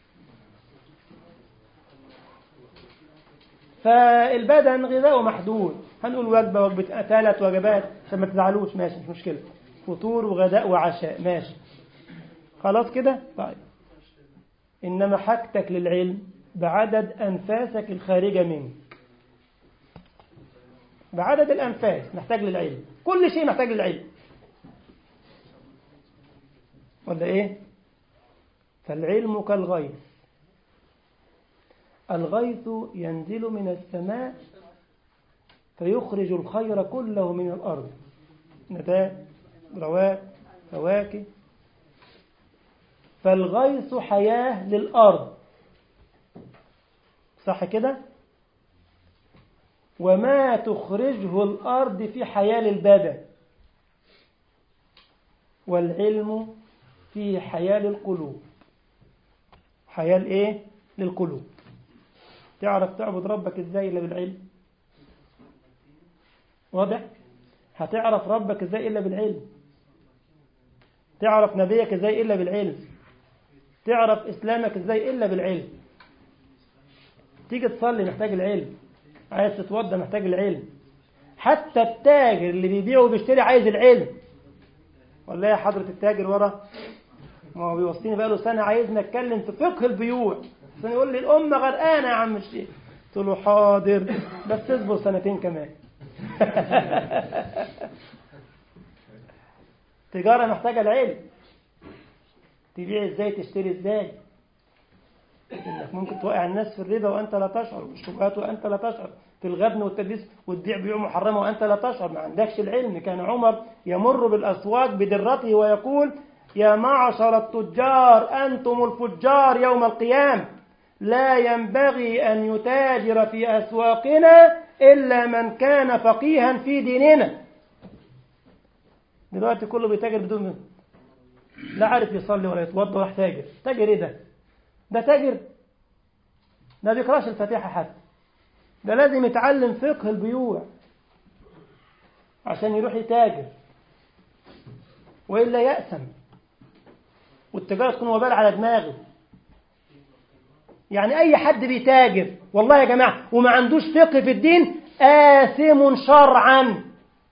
فالبدن غذاؤه محدود هنقول وجبة وجبة ثلاث وجبات عشان ما تزعلوش ماشي مش مشكلة فطور وغداء وعشاء ماشي خلاص كده طيب إنما حاجتك للعلم بعدد أنفاسك الخارجة منك بعدد الأنفاس محتاج للعلم كل شيء محتاج للعلم ولا إيه فالعلم كالغيث الغيث ينزل من السماء فيخرج الخير كله من الأرض نبات رواء فواكه فالغيث حياة للأرض صح كده وما تخرجه الأرض في حياة للبدن والعلم فيه حياة للقلوب حياة الايه للقلوب تعرف تعبد ربك ازاي الا بالعلم واضح هتعرف ربك ازاي الا بالعلم تعرف نبيك ازاي الا بالعلم تعرف اسلامك ازاي الا بالعلم تيجي تصلي محتاج العلم عايز تتوضى محتاج العلم حتى التاجر اللي بيبيع وبيشتري عايز العلم ولا يا حضرة التاجر ورا ما هو بيوصيني بقاله سنة عايزني اتكلم في فقه البيوع بس يقول لي الأمة غرقانة يا عم الشيخ قلت له حاضر بس اصبر سنتين كمان تجارة محتاجة العلم تبيع ازاي تشتري ازاي انك ممكن توقع الناس في الربا وانت لا تشعر والشبهات وانت لا تشعر في الغبن والتدليس وتبيع بيوع محرمه وانت لا تشعر ما عندكش العلم كان عمر يمر بالاسواق بدرته ويقول يا معشر التجار انتم الفجار يوم القيامه لا ينبغي ان يتاجر في اسواقنا الا من كان فقيها في ديننا دلوقتي كله بيتاجر بدون لا عارف يصلي ولا يتوضا ولا تاجر تاجر ايه ده ده تاجر ده بيقراش الفاتحه حتى ده لازم يتعلم فقه البيوع عشان يروح يتاجر والا يأسم والتجاره تكون وبال على دماغه يعني اي حد بيتاجر والله يا جماعه وما عندوش فقه في الدين آثم شرعا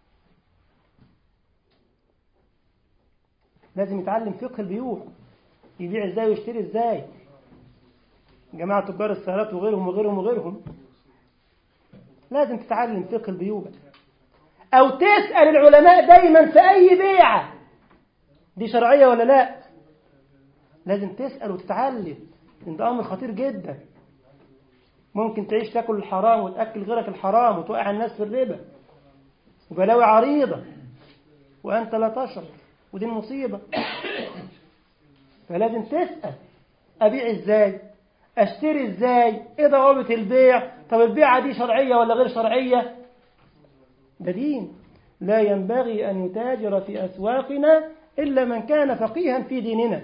لازم يتعلم فقه البيوع يبيع ازاي ويشتري ازاي جماعة تجار السيارات وغيرهم وغيرهم وغيرهم لازم تتعلم فقه البيوع أو تسأل العلماء دايما في أي بيعة دي شرعية ولا لا لازم تسأل وتتعلم لأن ده أمر خطير جدا ممكن تعيش تاكل الحرام وتأكل غيرك الحرام وتوقع الناس في الربا وبلاوي عريضة وأنت لا تشعر ودي المصيبة فلازم تسأل أبيع إزاي أشتري إزاي إيه ضوابط البيع طب البيعة دي شرعية ولا غير شرعية ده دين لا ينبغي أن يتاجر في أسواقنا إلا من كان فقيها في ديننا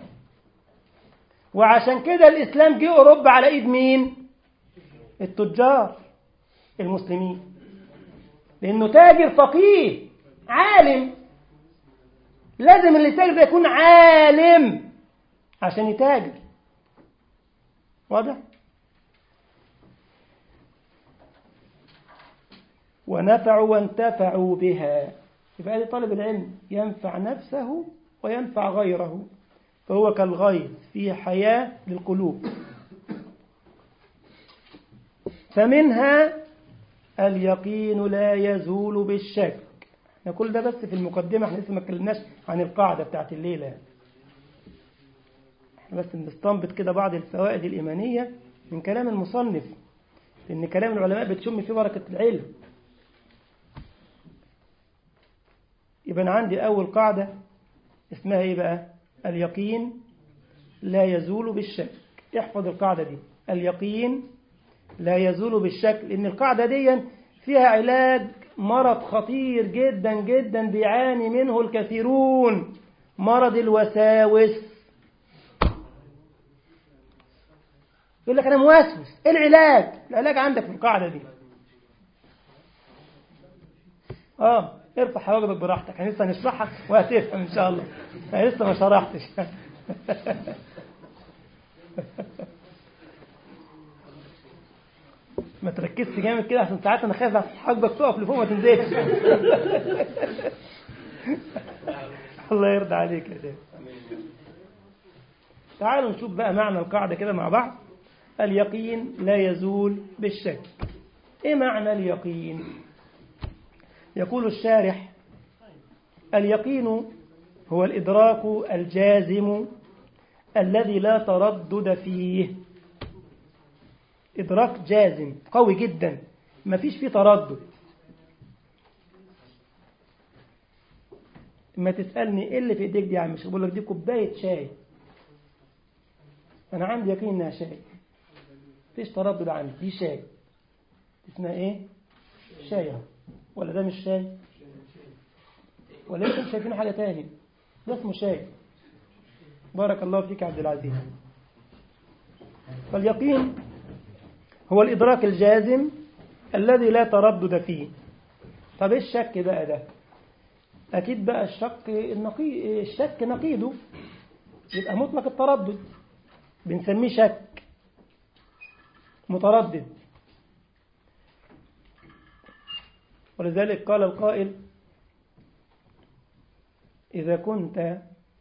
وعشان كده الإسلام جه أوروبا على إيد مين التجار المسلمين لأنه تاجر فقيه عالم لازم اللي يتاجر ده يكون عالم عشان يتاجر واضح ونفعوا وانتفعوا بها يبقى دي طالب العلم ينفع نفسه وينفع غيره فهو كالغيث في حياة للقلوب فمنها اليقين لا يزول بالشك احنا كل ده بس في المقدمة احنا لسه ما اتكلمناش عن القاعدة بتاعت الليلة احنا بس بنستنبط كده بعض الفوائد الإيمانية من كلام المصنف لأن كلام العلماء بتشم فيه بركة العلم يبقى أنا عندي أول قاعدة اسمها إيه بقى اليقين لا يزول بالشك احفظ القاعدة دي اليقين لا يزول بالشك لأن القاعدة دي فيها علاج مرض خطير جدا جدا بيعاني منه الكثيرون مرض الوساوس يقول لك أنا موسوس إيه العلاج العلاج عندك في القاعدة دي آه ارفع حواجبك براحتك احنا لسه هنشرحها وهتفهم ان شاء الله انا لسه ما شرحتش ما تركزش جامد كده عشان ساعات انا خايف حواجبك تقف لفوق ما تنزلش الله يرضى عليك يا شيخ تعالوا نشوف بقى معنى القاعدة كده مع بعض اليقين لا يزول بالشك ايه معنى اليقين يقول الشارح اليقين هو الإدراك الجازم الذي لا تردد فيه إدراك جازم قوي جدا ما فيش فيه تردد ما تسألني إيه اللي في إيديك دي يا عم بقول لك دي كوباية شاي أنا عندي يقين إنها شاي فيش تردد عندي دي شاي اسمها إيه؟ شاي ولا ده مش شاي ولا انتم شايفين حاجة تاني ده اسمه شاك بارك الله فيك عبد العزيز فاليقين هو الإدراك الجازم الذي لا تردد فيه طب ايه الشك بقى ده أكيد بقى الشك النقي الشك نقيضه يبقى مطلق التردد بنسميه شك متردد ولذلك قال القائل إذا كنت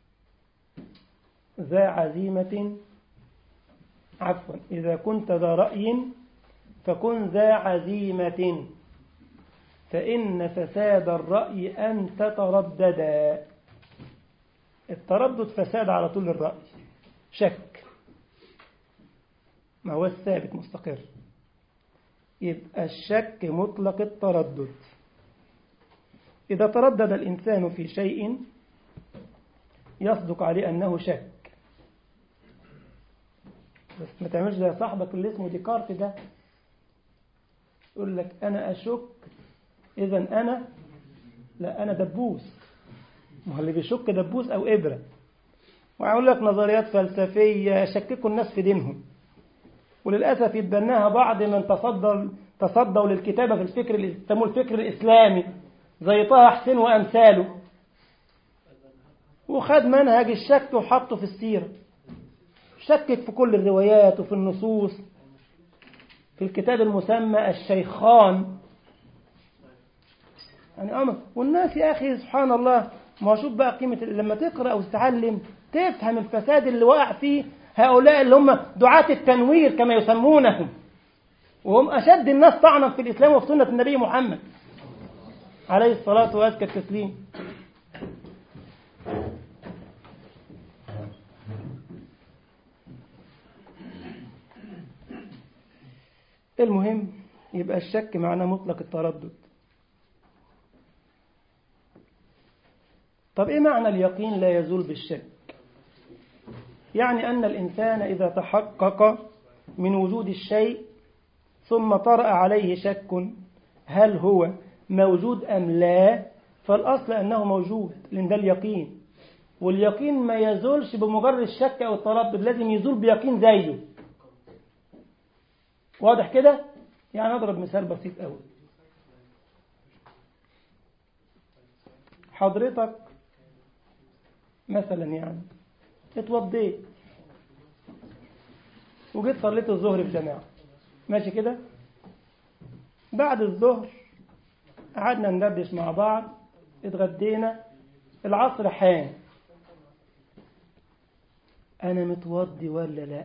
ذا عزيمة عفوا إذا كنت ذا رأي فكن ذا عزيمة فإن فساد الرأي أن تترددا التردد فساد على طول الرأي شك ما هو الثابت مستقر يبقى الشك مطلق التردد إذا تردد الإنسان في شيء يصدق عليه أنه شك بس ما تعملش زي صاحبك اللي اسمه ديكارت ده يقول لك أنا أشك إذا أنا لا أنا دبوس ما هو اللي بيشك دبوس أو إبرة وأقول لك نظريات فلسفية يشككوا الناس في دينهم وللأسف يتبناها بعض من تصدر تصدوا للكتابة في الفكر يسموه الفكر الإسلامي زي طه حسين وأمثاله وخد منهج الشك وحطه في السيرة شكك في كل الروايات وفي النصوص في الكتاب المسمى الشيخان يعني أمر والناس يا أخي سبحان الله ما شوف بقى قيمة لما تقرأ أو تتعلم تفهم الفساد اللي وقع فيه هؤلاء اللي هم دعاة التنوير كما يسمونهم وهم أشد الناس طعنا في الإسلام وفي سنة النبي محمد عليه الصلاة وأزكى التسليم المهم يبقى الشك معناه مطلق التردد طب إيه معنى اليقين لا يزول بالشك يعني أن الإنسان إذا تحقق من وجود الشيء ثم طرأ عليه شك هل هو موجود أم لا فالأصل أنه موجود لأن ده اليقين واليقين ما يزولش بمجرد الشك أو التردد لازم يزول بيقين زيه واضح كده يعني أضرب مثال بسيط قوي حضرتك مثلا يعني اتوضيت وجيت صليت الظهر في جماعة ماشي كده بعد الظهر قعدنا ندردش مع بعض اتغدينا العصر حان انا متوضي ولا لا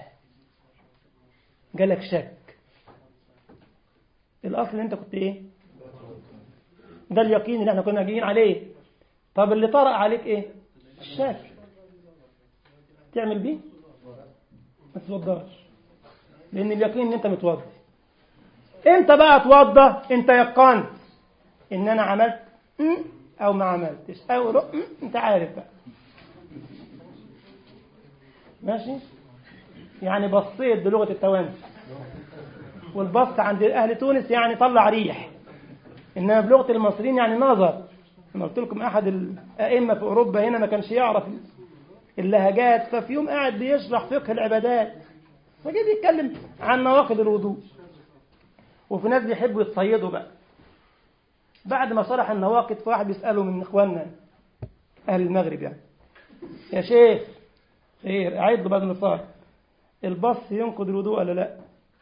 جالك شك الاصل انت كنت ايه ده اليقين اللي احنا كنا جايين عليه طب اللي طرأ عليك ايه الشك تعمل بيه ما تتوضاش لان اليقين ان انت متوضي انت بقى اتوضى انت يقنت ان انا عملت او ما عملتش او رق انت عارف بقى ماشي يعني بصيت بلغه التوانس والبص عند اهل تونس يعني طلع ريح انما بلغه المصريين يعني نظر انا قلت لكم احد الائمه في اوروبا هنا ما كانش يعرف اللهجات ففي يوم قاعد بيشرح فقه العبادات فجه بيتكلم عن نواقض الوضوء وفي ناس بيحبوا يتصيدوا بقى بعد ما شرح النواقض فواحد بيسأله من إخواننا أهل المغرب يعني يا شيخ خير أعيد له بعد النصائح البص ينقض الوضوء ولا لا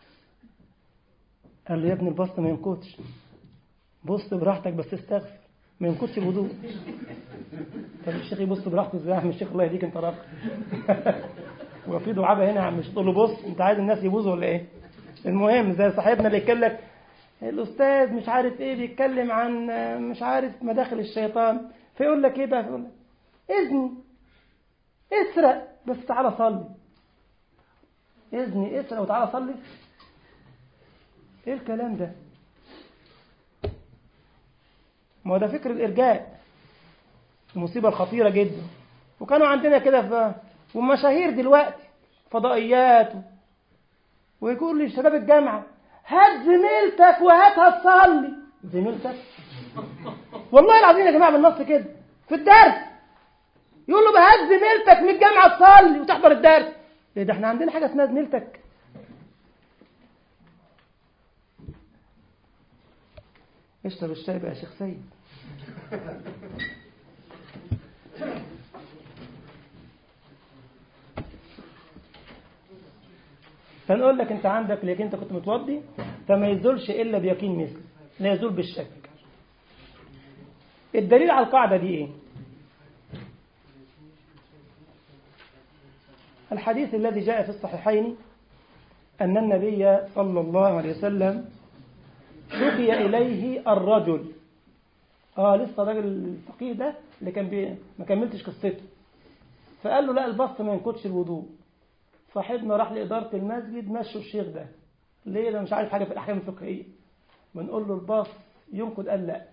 قال له يا ابني البص ما ينقضش بص براحتك بس استغفر ما ينقضش الوضوء طب الشيخ يبص براحته ازاي يا عم الشيخ الله يهديك انت راجل وفي دعابه هنا يا عم مش تقول له بص انت عايز الناس يبوظوا ولا ايه المهم زي صاحبنا اللي يتكلم لك الاستاذ مش عارف ايه بيتكلم عن مش عارف مداخل الشيطان فيقول لك ايه بقى يقول لك اذني اسرق بس تعالى صلي اذني اسرق وتعالى صلي ايه الكلام ده ما هو ده فكر الارجاء المصيبه الخطيره جدا وكانوا عندنا كده في ومشاهير دلوقتي فضائيات و... ويقول لي شباب الجامعه هات زميلتك وهاتها تصلي زميلتك والله العظيم يا جماعه بالنص كده في الدرس يقول له بهز زميلتك من الجامعه تصلي وتحضر الدرس ايه ده احنا عندنا حاجه اسمها زميلتك اشرب الشاي بقى يا شيخ سيد فنقول لك انت عندك اليقين انت كنت متوضي فما يزولش الا بيقين مثل لا يزول بالشك الدليل على القاعده دي ايه الحديث الذي جاء في الصحيحين ان النبي صلى الله عليه وسلم شكي اليه الرجل اه لسه الراجل الفقيه ده اللي كان بي... ما كملتش قصته فقال له لا البسط ما ينقضش الوضوء صاحبنا راح لإدارة المسجد مشوا الشيخ ده ليه ده مش عارف حاجة في الأحكام الفقهية بنقول له الباص ينقض قال لا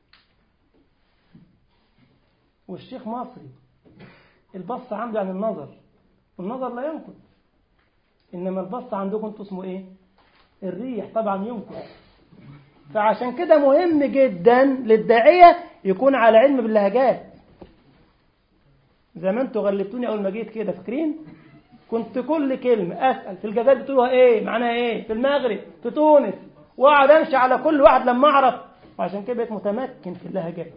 والشيخ مصري البص عنده يعني النظر والنظر لا ينقض إنما البص عندكم انتوا اسمه إيه الريح طبعا ينقض فعشان كده مهم جدا للداعية يكون على علم باللهجات زي ما انتوا غلبتوني أول ما جيت كده فاكرين كنت كل كلمة أسأل في الجزائر بتقولوها إيه معناها إيه في المغرب في تونس وأقعد أمشي على كل واحد لما أعرف وعشان كده بقيت متمكن في اللهجات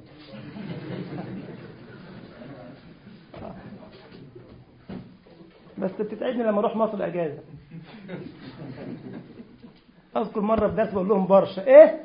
بس بتتعبني لما أروح مصر أجازة أذكر مرة في درس بقول لهم برشا إيه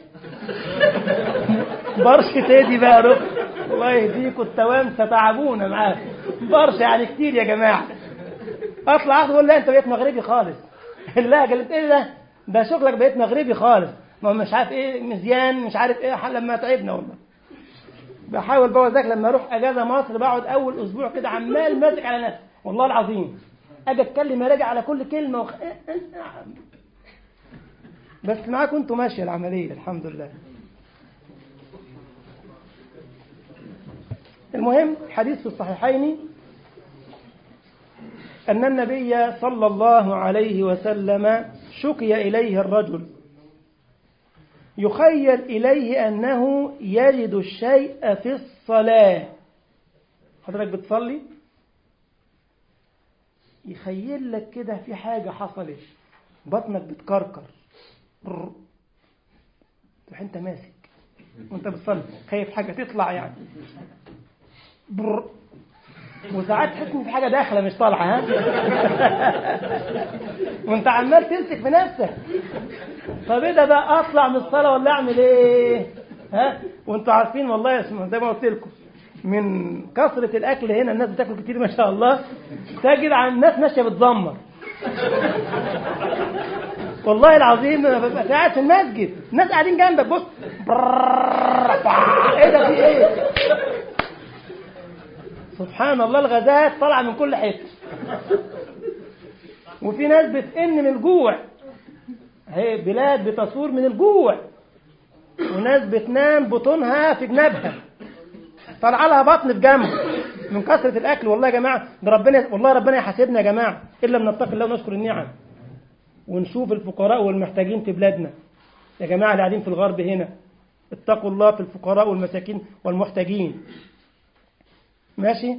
برشة إيه دي بقى روح الله يهديكم التوام ستعبونا معاك برشا يعني كتير يا جماعة اطلع اخد اقول لا انت بقيت مغربي خالص اللهجه اللي بتقول ده ده شغلك بقيت مغربي خالص ما مش عارف ايه مزيان مش عارف ايه لما تعبنا والله بحاول بقى ذاك لما اروح اجازه مصر بقعد اول اسبوع كده عمال ماسك على نفسي والله العظيم اجي اتكلم اراجع على كل كلمه وخ... بس معاكم انتوا ماشيه العمليه الحمد لله المهم حديث في الصحيحين أن النبي صلى الله عليه وسلم شكي إليه الرجل يخيل إليه أنه يجد الشيء في الصلاة حضرتك بتصلي يخيل لك كده في حاجة حصلت بطنك بتكركر تروح انت ماسك وانت بتصلي خايف حاجة تطلع يعني بر وساعات تحس ان في حاجه داخله مش طالعه ها وانت عمال تمسك في نفسك طب ايه ده بقى اطلع من الصلاه ولا اعمل ايه ها وانتوا عارفين والله يا اسمه زي ما قلت لكم من كثرة الأكل هنا الناس بتاكل كتير ما شاء الله تجد عن الناس ماشية بتزمر والله العظيم انا ببقى قاعد في المسجد الناس قاعدين جنبك بص ايه ده في ايه سبحان الله الغازات طالعه من كل حته وفي ناس بتئن من الجوع هي بلاد بتصور من الجوع وناس بتنام بطونها في جنابها طالعه لها بطن في جنبه من كثره الاكل والله يا جماعه ده ربنا والله ربنا يحاسبنا يا جماعه الا من نتقي الله ونشكر النعم ونشوف الفقراء والمحتاجين في بلادنا يا جماعه اللي قاعدين في الغرب هنا اتقوا الله في الفقراء والمساكين والمحتاجين ماشي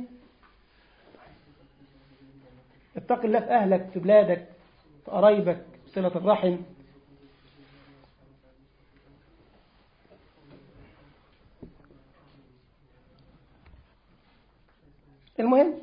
اتق الله في أهلك في بلادك في قرايبك صلة الرحم المهم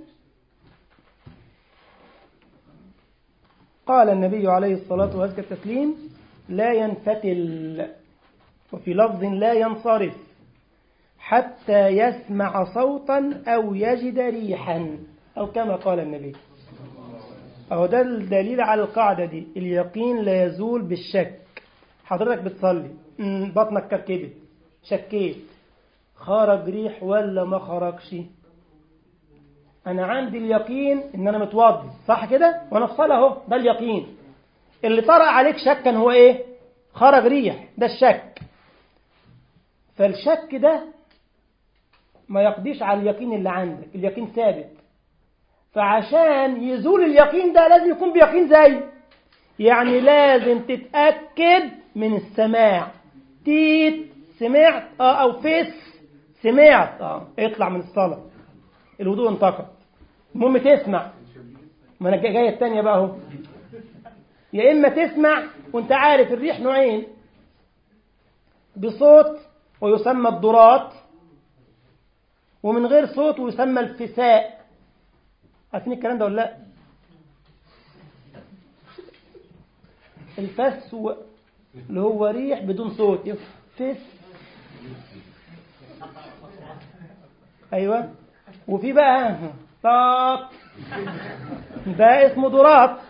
قال النبي عليه الصلاة والسلام التسليم لا ينفتل وفي لفظ لا ينصرف حتى يسمع صوتا أو يجد ريحا أو كما قال النبي أهو ده الدليل على القاعدة دي اليقين لا يزول بالشك حضرتك بتصلي بطنك كركبت شكيت خرج ريح ولا ما خرجش أنا عندي اليقين إن أنا متوضي صح كده وأنا في صلاة أهو ده اليقين اللي طرأ عليك شكا هو إيه خرج ريح ده الشك فالشك ده ما يقضيش على اليقين اللي عندك اليقين ثابت فعشان يزول اليقين ده لازم يكون بيقين زي يعني لازم تتأكد من السماع تيت سمعت اه او فس سمعت اه اطلع من الصلاة الوضوء انتقد المهم تسمع ما انا جايه الثانيه بقى اهو يا اما تسمع وانت عارف الريح نوعين بصوت ويسمى الضرات ومن غير صوت ويسمى الفساء عارفين الكلام ده ولا لا الفسو اللي هو ريح بدون صوت فس ايوه وفي بقى طاط ده اسمه ضرات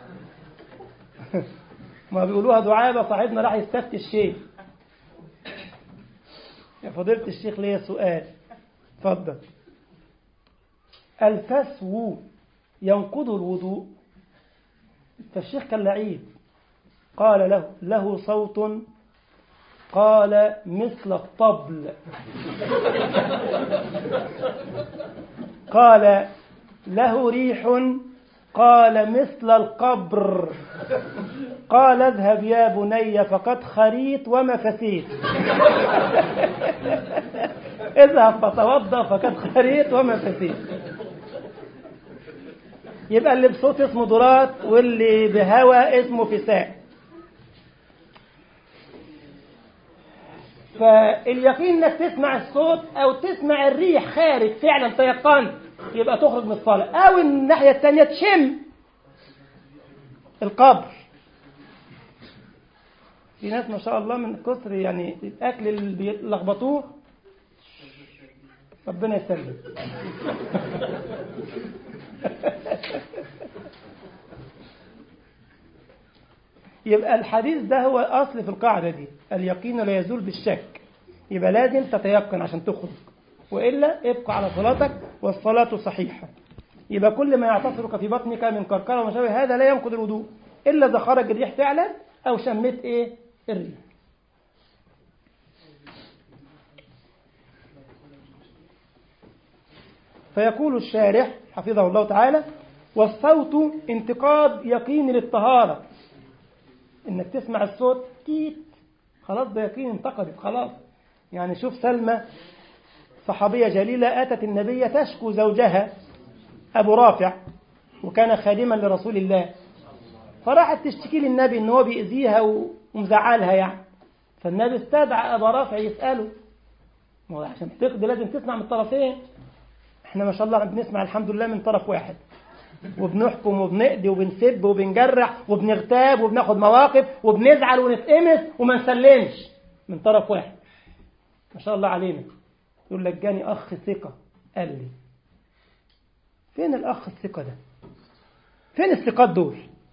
ما بيقولوها دعابة صاحبنا راح يستفتي الشيخ يا فضيلة الشيخ ليا سؤال اتفضل الفسو ينقض الوضوء فالشيخ كان لعيب قال له له صوت قال مثل الطبل قال له ريح قال مثل القبر قال اذهب يا بني فقد خريت وما فسيت اذهب فتوضا فقد خريت وما فسيت يبقى اللي بصوت اسمه ضرات واللي بهوى اسمه فساء فاليقين انك تسمع الصوت او تسمع الريح خارج فعلا تيقنت يبقى تخرج من الصلاة او الناحية الثانية تشم القبر في ناس ما شاء الله من كثر يعني الاكل اللي بيلخبطوه ربنا يسلم يبقى الحديث ده هو الأصل في القاعدة دي اليقين لا يزول بالشك يبقى لازم تتيقن عشان تخرج وإلا ابقى على صلاتك والصلاة صحيحة يبقى كل ما يعتصرك في بطنك من كركرة وما شابه هذا لا ينقض الوضوء إلا إذا خرج الريح فعلا أو شميت إيه الريح فيقول الشارح حفظه الله تعالى والصوت انتقاد يقين للطهارة انك تسمع الصوت تيت خلاص ده يقين انتقدت خلاص يعني شوف سلمى صحابية جليلة أتت النبي تشكو زوجها أبو رافع وكان خادما لرسول الله فراحت تشتكي للنبي ان هو بيأذيها ومزعلها يعني فالنبي استدعى أبا رافع يسأله ما هو عشان تقضي لازم تسمع من الطرفين احنا ما شاء الله بنسمع الحمد لله من طرف واحد وبنحكم وبنقضي وبنسب وبنجرح وبنغتاب وبناخد مواقف وبنزعل ونتقمص وما نسلمش من طرف واحد ما شاء الله علينا يقول لك جاني اخ ثقه قال لي فين الاخ الثقه ده فين الثقات دول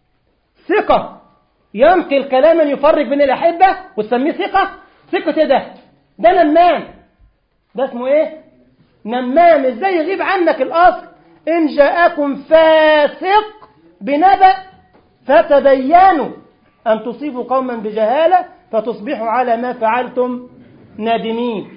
ثقه ينقل كلاما يفرق بين الاحبه وتسميه ثقه ثقه ايه ده ده نمام ده اسمه ايه نمام ازاي يغيب عنك الاصل إن جاءكم فاسق بنبأ فتبينوا أن تصيبوا قوما بجهالة فتصبحوا على ما فعلتم نادمين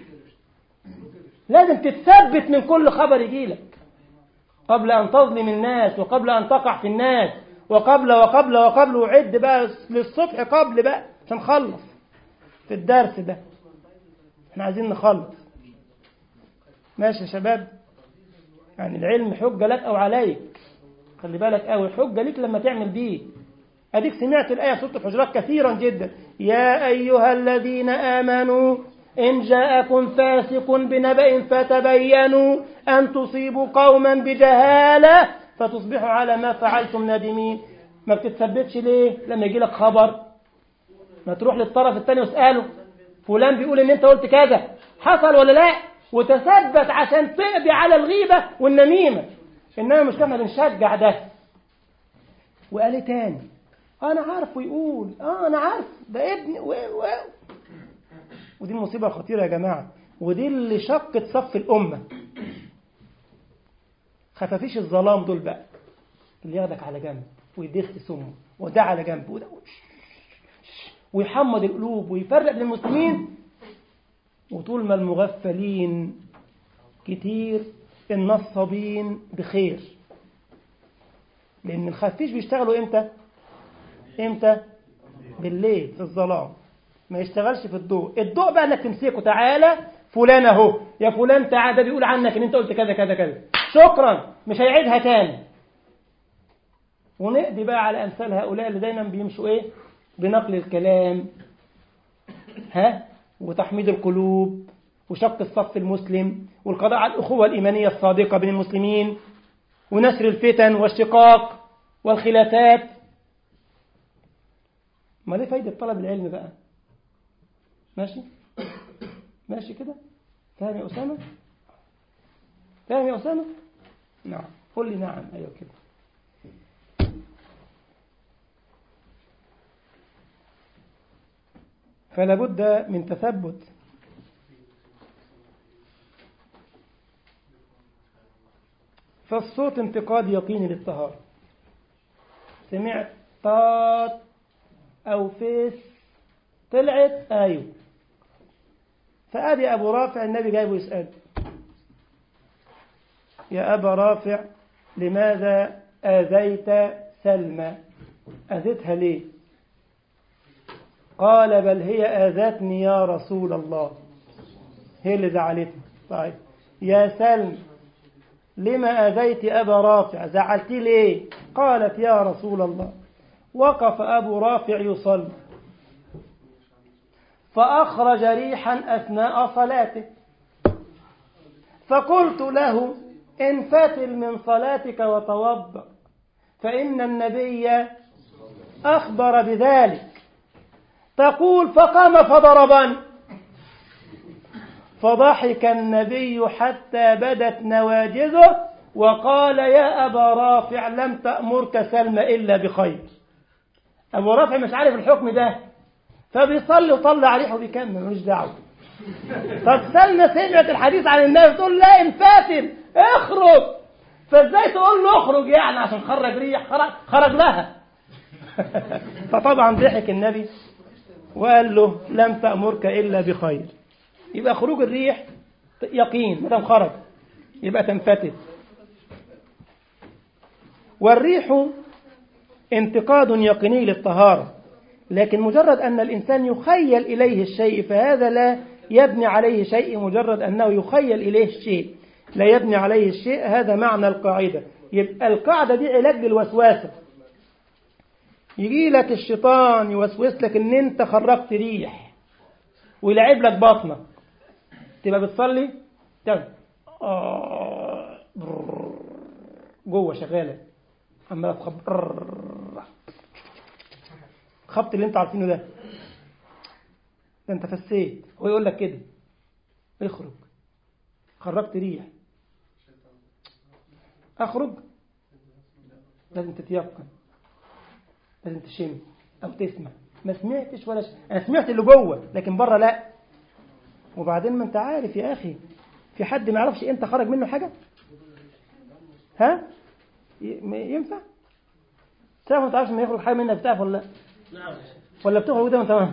لازم تتثبت من كل خبر يجيلك قبل أن تظلم الناس وقبل أن تقع في الناس وقبل وقبل وقبل وعد بقى للصبح قبل بقى عشان نخلص في الدرس ده احنا عايزين نخلص ماشي يا شباب يعني العلم حجة لك أو عليك خلي بالك قوي حجة لك لما تعمل بيه أديك سمعت الآية في سورة الحجرات كثيرا جدا يا أيها الذين آمنوا إن جاءكم فاسق بنبأ فتبينوا أن تصيبوا قوما بجهالة فتصبحوا على ما فعلتم نادمين ما بتتثبتش ليه لما يجي لك خبر ما تروح للطرف الثاني واسأله فلان بيقول ان انت قلت كذا حصل ولا لا وتثبت عشان تقضي على الغيبة والنميمة إنما مش احنا بنشجع ده وقال إيه تاني أنا عارف ويقول آه أنا عارف ده ابني و... و... ودي المصيبة خطيرة يا جماعة ودي اللي شقت صف الأمة خفافيش الظلام دول بقى اللي ياخدك على جنب ويدخ سمه وده على جنب وده ويحمض القلوب ويفرق بين المسلمين وطول ما المغفلين كتير النصابين بخير لأن الخفيش بيشتغلوا إمتى؟ إمتى؟ بالليل في الظلام ما يشتغلش في الضوء الضوء بقى انك تمسكه تعالى فلان اهو يا فلان تعالى ده بيقول عنك ان انت قلت كذا كذا كذا شكرا مش هيعيدها تاني ونقضي بقى على أمثال هؤلاء اللي دايما بيمشوا إيه بنقل الكلام ها وتحميد القلوب وشق الصف المسلم والقضاء على الأخوة الإيمانية الصادقة بين المسلمين ونشر الفتن والشقاق والخلافات ما ليه فايدة طلب العلم بقى ماشي ماشي كده فاهم يا أسامة فاهم يا أسامة نعم قل لي نعم أيوة كده فلا بد من تثبت فالصوت انتقاد يقيني للطهارة سمعت طاط أو فيس طلعت أيوه فأدي أبو رافع النبي جايبه يسأل يا أبا رافع لماذا آذيت سلمى أذيتها ليه قال بل هي آذتني يا رسول الله هي اللي زعلتني طيب يا سلم لما أذيت أبا رافع زعلت ليه قالت يا رسول الله وقف أبو رافع يصلي فأخرج ريحا أثناء صلاته فقلت له انفتل من صلاتك وتوضأ فإن النبي أخبر بذلك تقول فقام فضربني فضحك النبي حتى بدت نواجذه وقال يا أبا رافع لم تأمرك سلمى إلا بخير أبو رافع مش عارف الحكم ده فبيصلي وطلع ريحه وبيكمل ملوش دعوه طب سلمى سمعت الحديث عن النبي تقول لا انفاتن اخرج فازاي تقول له اخرج يعني عشان خرج ريح خرج, خرج لها فطبعا ضحك النبي وقال له لم تأمرك إلا بخير يبقى خروج الريح يقين ما دام خرج يبقى تنفتت والريح انتقاد يقيني للطهارة لكن مجرد أن الإنسان يخيل إليه الشيء فهذا لا يبني عليه شيء مجرد أنه يخيل إليه الشيء لا يبني عليه الشيء هذا معنى القاعدة يبقى القاعدة دي علاج للوسواسة يجي لك الشيطان يوسوس لك ان انت خرجت ريح ويلعب لك بطنك تبقى بتصلي تعمل آه جوه شغاله عماله تخبط الخبط اللي انت عارفينه ده ده انت فسيت هو يقول لك كده اخرج خرجت ريح اخرج لازم تتيقن لازم تشم او تسمع ما سمعتش ولا ش... انا سمعت اللي جوه لكن بره لا وبعدين ما انت عارف يا اخي في حد ما يعرفش امتى خرج منه حاجه ها ينفع تعرف ما تعرفش ما يخرج حاجه منك بتعرف ولا لا ولا بتخرج ده تمام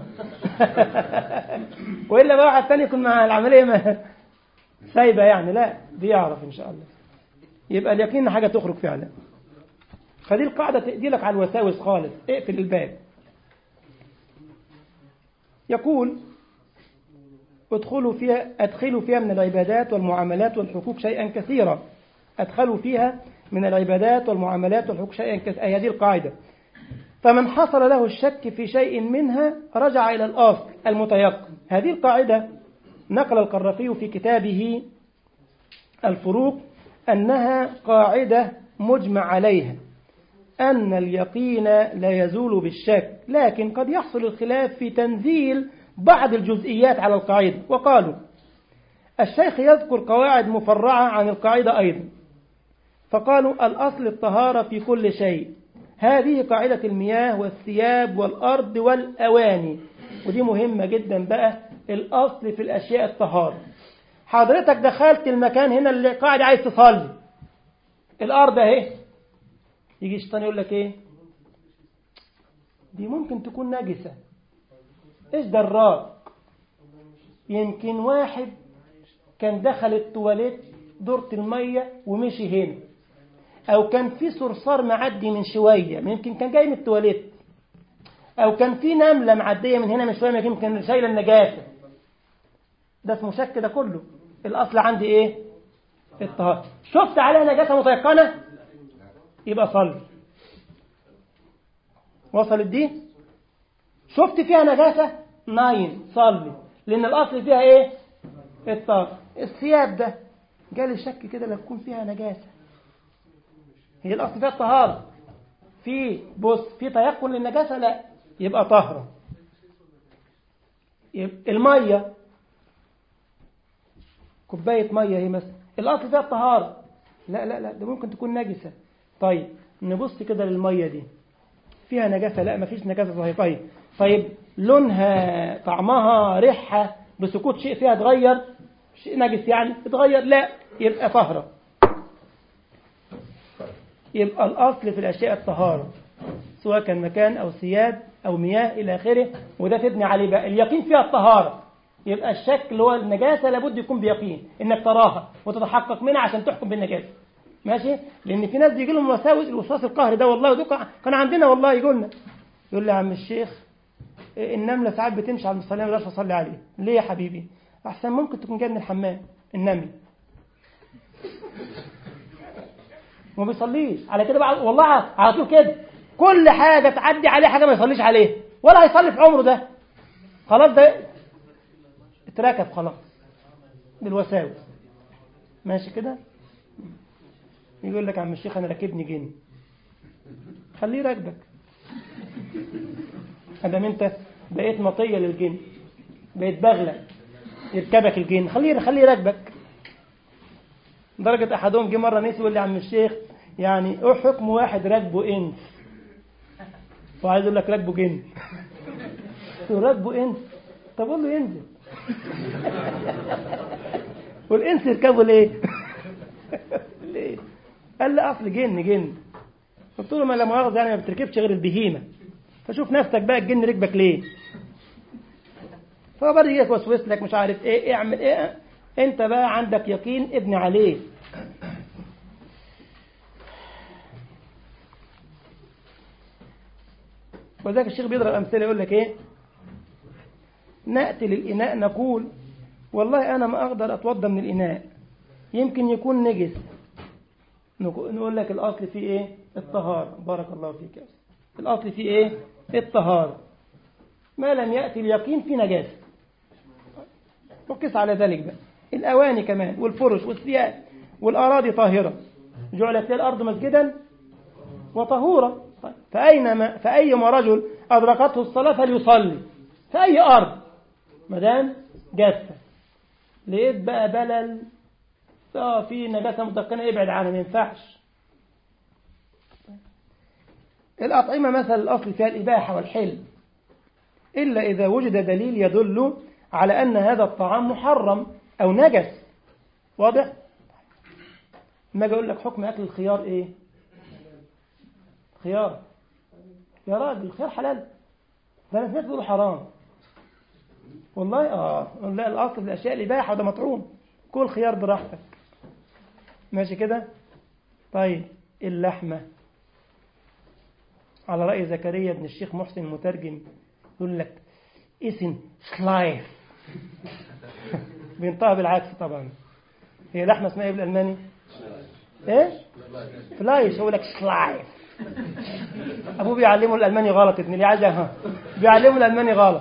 والا بقى واحد تاني يكون مع العمليه ما سايبه يعني لا بيعرف ان شاء الله يبقى اليقين حاجه تخرج فعلا فدي القاعدة تأدي لك على الوساوس خالص اقفل الباب يقول ادخلوا فيها أدخلوا فيها من العبادات والمعاملات والحقوق شيئا كثيرا أدخلوا فيها من العبادات والمعاملات والحقوق شيئا كثيرا أي هذه القاعدة فمن حصل له الشك في شيء منها رجع إلى الأصل المتيقن هذه القاعدة نقل القرافي في كتابه الفروق أنها قاعدة مجمع عليها أن اليقين لا يزول بالشك لكن قد يحصل الخلاف في تنزيل بعض الجزئيات على القاعدة وقالوا الشيخ يذكر قواعد مفرعة عن القاعدة أيضا فقالوا الأصل الطهارة في كل شيء هذه قاعدة المياه والثياب والأرض والأواني ودي مهمة جدا بقى الأصل في الأشياء الطهارة حضرتك دخلت المكان هنا اللي قاعد عايز تصلي الأرض اهي يجي الشيطان يقول لك ايه دي ممكن تكون نجسة ايش دراك يمكن واحد كان دخل التواليت دورة المية ومشي هنا او كان في صرصار معدي من شوية يمكن كان جاي من التواليت او كان في نملة معدية من هنا من شوية يمكن شايلة النجاسة ده اسمه شك ده كله الاصل عندي ايه الطهارة شفت عليها نجاسة متيقنة يبقى صلي وصلت دي شفت فيها نجاسة ناين صلي لأن الأصل فيها إيه الطهارة الثياب ده جالي شك كده لا تكون فيها نجاسة هي الأصل فيها الطهارة في بص في تيقن للنجاسة لا يبقى طهرة يبقى المية كوباية مية هي مثلا الأصل فيها الطهارة لا لا لا ده ممكن تكون نجسة طيب نبص كده للمية دي فيها نجاسة لا مفيش نجاسة صحيح طيب طيب لونها طعمها ريحها بسكوت شيء فيها اتغير شيء نجس يعني اتغير لا يبقى طهرة يبقى الأصل في الأشياء الطهارة سواء كان مكان أو ثياب أو مياه إلى آخره وده تبني عليه بقى اليقين فيها الطهارة يبقى الشك اللي هو النجاسة لابد يكون بيقين إنك تراها وتتحقق منها عشان تحكم بالنجاسة ماشي لأن في ناس بيجي لهم وساوس الوسواس القهري ده والله ده كان عندنا والله يقول لنا يقول لي يا عم الشيخ النملة ساعات بتمشي على المصلين ما اقدرش أصلي عليه ليه يا حبيبي أحسن ممكن تكون جاي من الحمام النمل وما بيصليش على كده بقى والله على طول كده كل حاجة تعدي عليه حاجة ما يصليش عليه ولا هيصلي في عمره ده خلاص ده اتركب خلاص بالوساوس ماشي كده يقول لك يا عم الشيخ انا راكبني جن خليه راكبك ادام انت بقيت مطيه للجن بقيت بغله يركبك الجن خليه خليه راكبك درجة أحدهم جه مرة نسي يقول لي يا عم الشيخ يعني إيه حكم واحد راكبه إنس وعايز يقول لك راكبه جن راكبه إنس طب قول له ينزل والإنس يركبه ليه؟ ليه؟ قال لي أصل جن جن قلت له ما لا مؤاخذة يعني ما بتركبش غير البهيمة فشوف نفسك بقى الجن ركبك ليه؟ فهو بدأ يوسوس لك مش عارف ايه اعمل ايه انت بقى عندك يقين ابني عليه وذلك الشيخ بيضرب امثله يقول لك ايه ناتي للاناء نقول والله انا ما اقدر اتوضى من الاناء يمكن يكون نجس نقول لك الاصل فيه ايه الطهاره بارك الله فيك يا الاصل فيه ايه الطهاره ما لم ياتي اليقين في نجاسه وقس على ذلك بقى الأواني كمان والفرش والثياب والأراضي طاهرة جعلت لي الأرض مسجدا وطهورا فأينما فأيما رجل أدركته الصلاة فليصلي في أي أرض ما دام جافة لقيت بقى بلل اه في نجاسة متقنة ابعد عنها ما ينفعش الأطعمة مثلا الأصل فيها الإباحة والحل إلا إذا وجد دليل يدل على أن هذا الطعام محرم أو نجس واضح؟ ما أقول لك حكم أكل الخيار إيه؟ خيار يا راجل الخيار حلال ده أنا سمعت بيقولوا حرام والله آه لا الأصل في الأشياء الإباحة وده مطعوم كل خيار براحتك ماشي كده؟ طيب اللحمة على رأي زكريا بن الشيخ محسن المترجم يقول لك اسم سلايف بينطقها بالعكس طبعا هي لحمة اسمها ايه بالألماني ايه فلايش هو لك سلايف ابوه بيعلمه الألماني غلط ابن اللي عايز ها بيعلمه الألماني غلط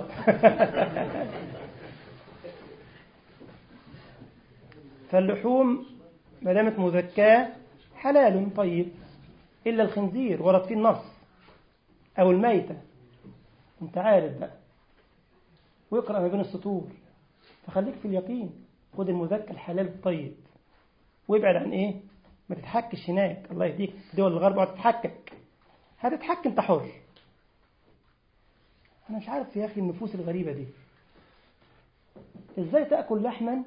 فاللحوم ما دامت مزكاة حلال طيب إلا الخنزير ورد فيه النص أو الميتة أنت عارف بقى واقرأ ما بين السطور فخليك في اليقين خد المزكى الحلال الطيب وابعد عن ايه ما تتحكش هناك الله يهديك في دول الغرب اوعى تتحكك هتتحك انت حر انا مش عارف يا اخي النفوس الغريبه دي ازاي تاكل لحما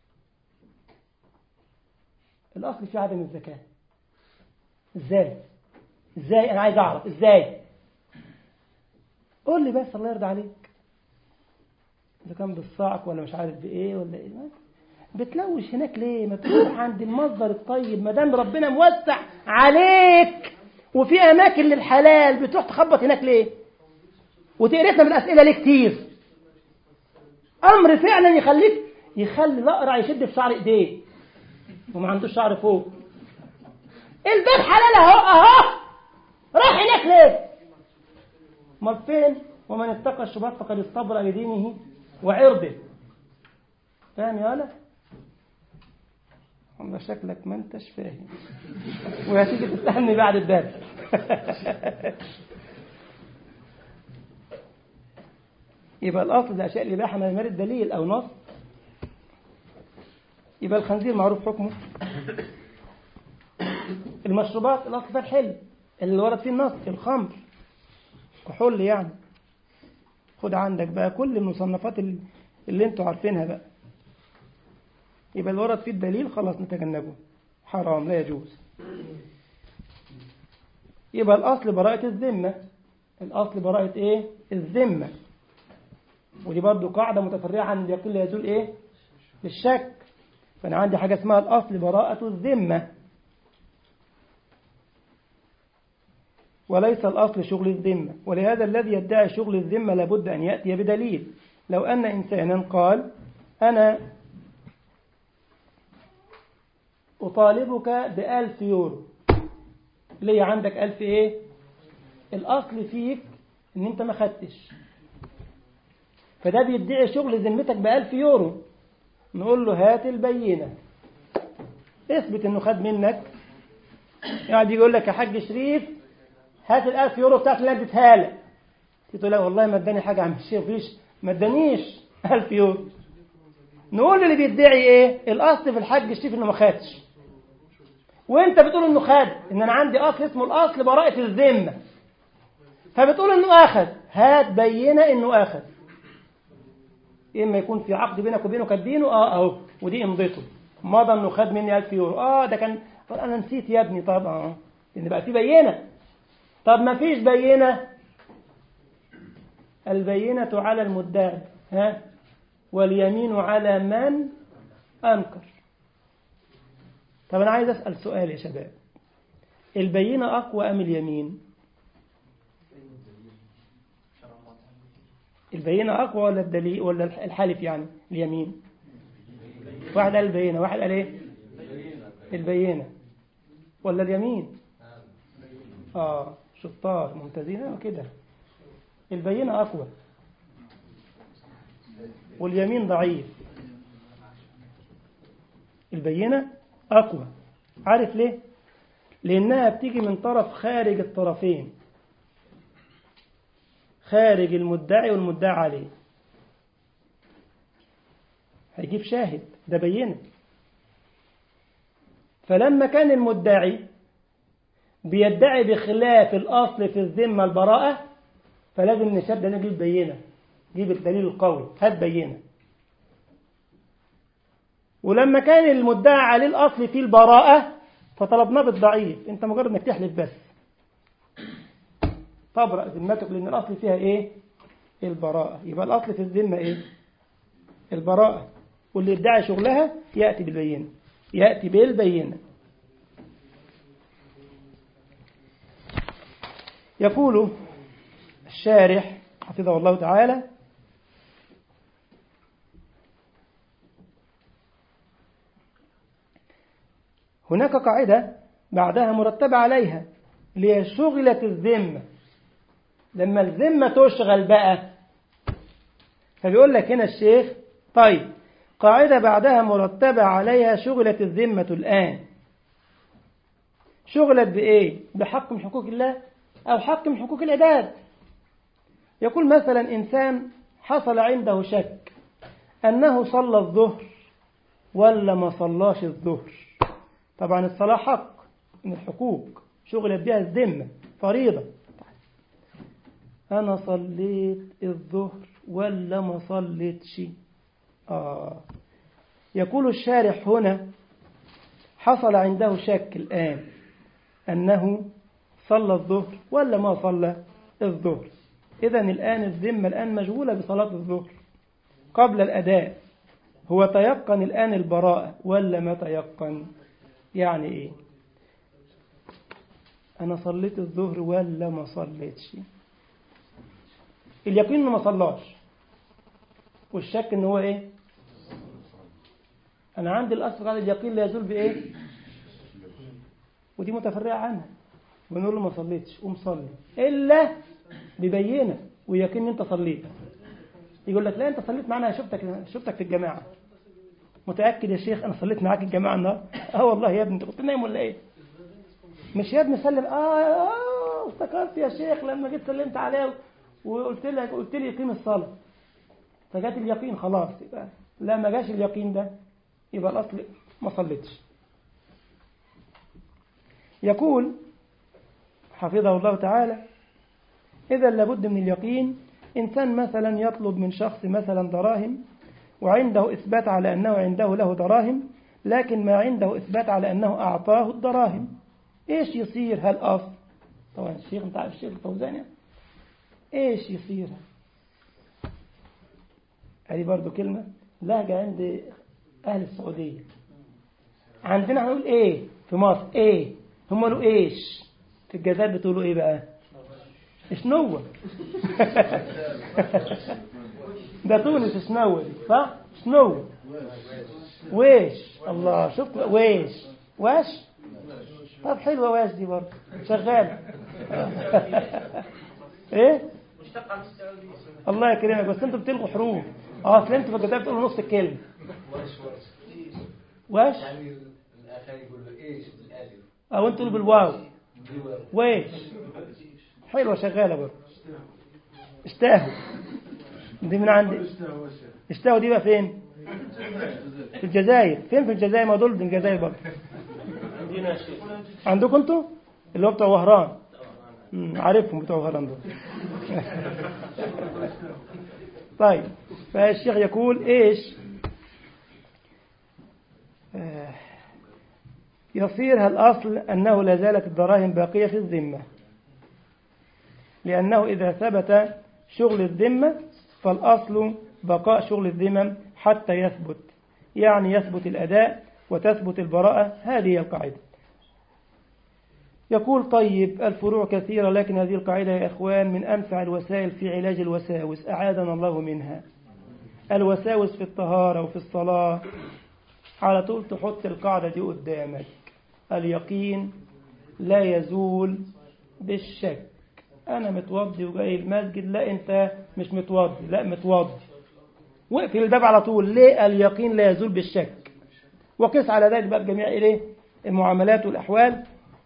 الاصل فيه عدم الزكاه ازاي ازاي انا عايز اعرف ازاي قول لي بس الله يرضى عليك إذا كان بالصعق ولا مش عارف بإيه ولا إيه بتلوش هناك ليه ما تروح عند المصدر الطيب ما دام ربنا موسع عليك وفي أماكن للحلال بتروح تخبط هناك ليه وتقرفنا بالأسئلة ليه كتير أمر فعلا يخليك يخلي الأقرع يشد في شعر إيديه وما عندوش شعر فوق الباب حلال اهو اهو راح هناك ليه امال فين ومن اتقى الشبهات فقد استبرأ لدينه وعرضه فاهم يا ولا والله شكلك ما انتش فاهم وهتيجي تسألني بعد الدرس يبقى الأصل الأشياء الإباحة من المال دليل أو نص يبقى الخنزير معروف حكمه المشروبات الأصل فيها الحل اللي ورد فيه النص الخمر كحول يعني خد عندك بقى كل المصنفات اللي, اللي انتوا عارفينها بقى يبقى اللي ورد فيه الدليل خلاص نتجنبه حرام لا يجوز يبقى الأصل براءة الذمة الأصل براءة إيه؟ الذمة ودي برضو قاعدة متفرعة عن اليقين لا يزول إيه؟ بالشك فأنا عندي حاجة اسمها الأصل براءة الذمة وليس الأصل شغل الذمة ولهذا الذي يدعي شغل الذمة لابد أن يأتي بدليل لو أن إنسانا قال أنا أطالبك بألف يورو ليه عندك ألف إيه الأصل فيك إن أنت ما خدتش فده بيدعي شغل ذمتك بألف يورو نقول له هات البينة اثبت إنه خد منك يعني يقول لك يا حاج شريف هات الألف يورو بتاعت اللي اديتها لك تقول له والله ما اداني حاجة عم الشيخ فيش ما ادانيش ألف يورو نقول اللي بيدعي ايه الأصل في الحاج شريف إنه ما خدش وانت بتقول انه خد ان انا عندي اصل اسمه الاصل براءة الذمة فبتقول انه اخذ هات بينة انه اخذ اما يكون في عقد بينك وبينه كاتبينه اه اهو ودي امضته مضى انه خد مني 1000 يورو اه ده كان انا نسيت يا ابني طب اه ان بقى في بينة طب ما فيش بينة البينة على المدعي ها واليمين على من انكر طب أنا عايز أسأل سؤال يا شباب البينة أقوى أم اليمين البينة أقوى ولا الدليل ولا الحالف يعني اليمين واحد قال البينة واحد قال إيه البينة ولا اليمين آه شطار ممتازين كده البينة أقوى واليمين ضعيف البينة أقوى عارف ليه؟ لأنها بتيجي من طرف خارج الطرفين خارج المدعي والمدعى عليه هيجيب شاهد ده بينه فلما كان المدعي بيدعي بخلاف الأصل في الذمة البراءة فلازم نشد نجيب بينة جيب الدليل القوي هات بينة ولما كان المدعى عليه الأصل فيه البراءة فطلبناه بالضعيف انت مجرد انك تحلف بس تبرأ ذمتك لأن الأصل فيها إيه البراءة يبقى الأصل في الذمة إيه البراءة واللي ادعى شغلها يأتي بالبينة يأتي بالبينة يقول الشارح حفظه الله تعالى هناك قاعدة بعدها مرتبة عليها اللي هي شغلة الذمة لما الذمة تشغل بقى فبيقول لك هنا الشيخ طيب قاعدة بعدها مرتبة عليها شغلة الذمة الآن شغلت بإيه؟ بحق من حقوق الله أو حق من حقوق العباد يقول مثلا إنسان حصل عنده شك أنه صلى الظهر ولا ما صلاش الظهر طبعا الصلاة حق من الحقوق شغلت بها الذمة فريضة أنا صليت الظهر ولا ما صليتش آه يقول الشارح هنا حصل عنده شك الآن أنه صلى الظهر ولا ما صلى الظهر إذا الآن الذمة الآن مشغولة بصلاة الظهر قبل الأداء هو تيقن الآن البراءة ولا ما تيقن يعني إيه أنا صليت الظهر ولا ما صليتش اليقين إنه ما صلاش والشك إن هو إيه أنا عندي الأصل قال اليقين لا يزول بإيه ودي متفرعة عنها ونقول له ما صليتش قوم صلي إلا ببينة ويقين إن أنت صليت يقول لك لا أنت صليت معنا شفتك شفتك في الجماعة متأكد يا شيخ أنا صليت معاك الجماعة النهارده اه والله يا ابني أنت كنت نايم ولا إيه مش يا ابني سلم آه, آه افتكرت يا شيخ لما جيت سلمت عليه وقلت لك قلت لي يقيم الصلاة فجات اليقين خلاص يبقى لا ما جاش اليقين ده يبقى الأصل ما صليتش يقول حفظه الله تعالى إذا لابد من اليقين إنسان مثلا يطلب من شخص مثلا دراهم وعنده إثبات على أنه عنده له دراهم لكن ما عنده إثبات على أنه أعطاه الدراهم إيش يصير هالأصل طبعا الشيخ أنت عارف الشيخ الفوزاني إيش يصير هذه برضو كلمة لهجة عند أهل السعودية عندنا هنقول إيه في مصر إيه هم قالوا إيش في الجزائر بتقولوا إيه بقى شنو ده تونس شنو صح شنو ويش الله شفت ويش واش طب حلوة واش دي برضه شغالة ايه الله يكرمك بس انتوا بتلغوا حروف اه اصل انتوا في الجزائر بتقولوا نص الكلمة واش يعني الاخر يقول له ايش بالالف او انتوا بالواو بالواو. ويش حلوة شغالة برضه اشتاهوا دي من عندي اشتاهوا دي بقى فين في الجزائر فين في الجزائر ما دول دي الجزائر برضه عندكم انتوا اللي هو بتوع وهران مم، عارفهم بتوع وهران دول طيب فالشيخ يقول ايش آه، يصير الأصل أنه لا زالت الدراهم باقية في الذمة لأنه إذا ثبت شغل الذمة فالأصل بقاء شغل الذمم حتى يثبت يعني يثبت الأداء وتثبت البراءة هذه هي القاعدة يقول طيب الفروع كثيرة لكن هذه القاعدة يا إخوان من أنفع الوسائل في علاج الوساوس أعاذنا الله منها الوساوس في الطهارة وفي الصلاة على طول تحط القاعدة دي قدامك اليقين لا يزول بالشك أنا متوضي وجاي المسجد لا أنت مش متوضي لا متوضي وقفل الباب على طول ليه اليقين لا يزول بالشك وقس على ذلك بقى بجميع إليه المعاملات والأحوال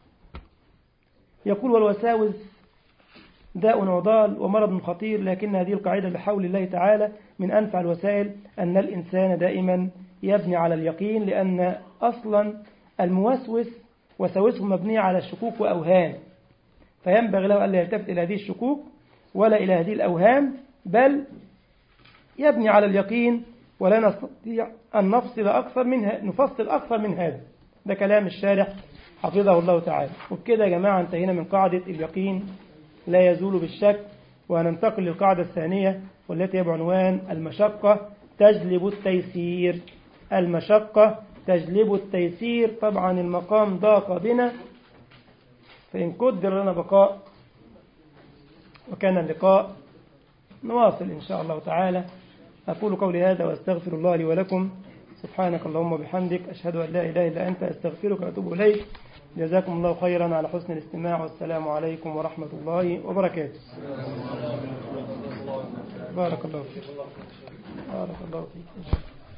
يقول والوساوس داء وضال ومرض خطير لكن هذه القاعدة بحول الله تعالى من أنفع الوسائل أن الإنسان دائما يبني على اليقين لأن أصلا الموسوس وساوسه مبنية على الشكوك وأوهام فينبغي له ألا يلتفت إلى هذه الشكوك ولا إلى هذه الأوهام بل يبني على اليقين ولا نستطيع أن نفصل أكثر من ه... نفصل أكثر من هذا ده كلام الشارح حفظه الله تعالى وبكده يا جماعة انتهينا من قاعدة اليقين لا يزول بالشك وهننتقل للقاعدة الثانية والتي هي بعنوان المشقة تجلب التيسير المشقة تجلب التيسير طبعا المقام ضاق بنا فإن قدر لنا بقاء وكان اللقاء نواصل إن شاء الله تعالى أقول قولي هذا وأستغفر الله لي ولكم سبحانك اللهم وبحمدك أشهد أن لا إله إلا أنت أستغفرك وأتوب إليك جزاكم الله خيرا على حسن الاستماع والسلام عليكم ورحمة الله وبركاته بارك الله فيك بارك الله فيك